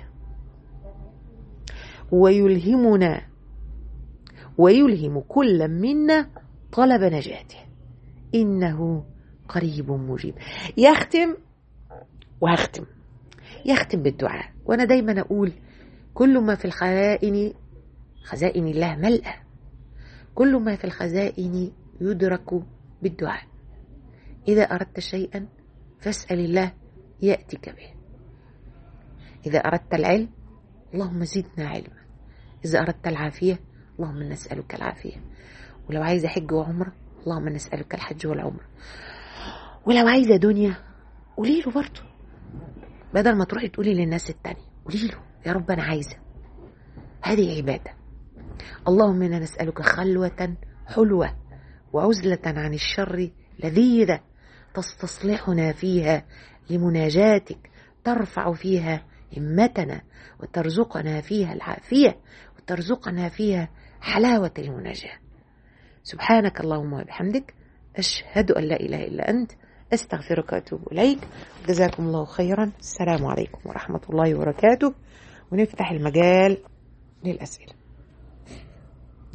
ويلهمنا ويلهم كل منا طلب نجاته إنه قريب مجيب يختم وهختم يختم بالدعاء وأنا دايما أقول كل ما في الخزائن خزائن الله ملأة كل ما في الخزائن يدرك بالدعاء إذا أردت شيئا فاسأل الله يأتيك به إذا أردت العلم اللهم زدنا علما إذا أردت العافية اللهم نسألك العافية ولو عايزة حج وعمرة اللهم نسألك الحج والعمرة ولو عايزة دنيا قولي له برضه بدل ما تروحي تقولي للناس التانية قولي له يا رب أنا عايزة هذه عبادة اللهم إنا نسألك خلوة حلوة وعزلة عن الشر لذيذة تستصلحنا فيها لمناجاتك ترفع فيها همتنا وترزقنا فيها العافية وترزقنا فيها حلاوة المناجاة سبحانك اللهم وبحمدك أشهد أن لا إله إلا أنت أستغفرك وأتوب إليك جزاكم الله خيرا السلام عليكم ورحمة الله وبركاته ونفتح المجال للأسئلة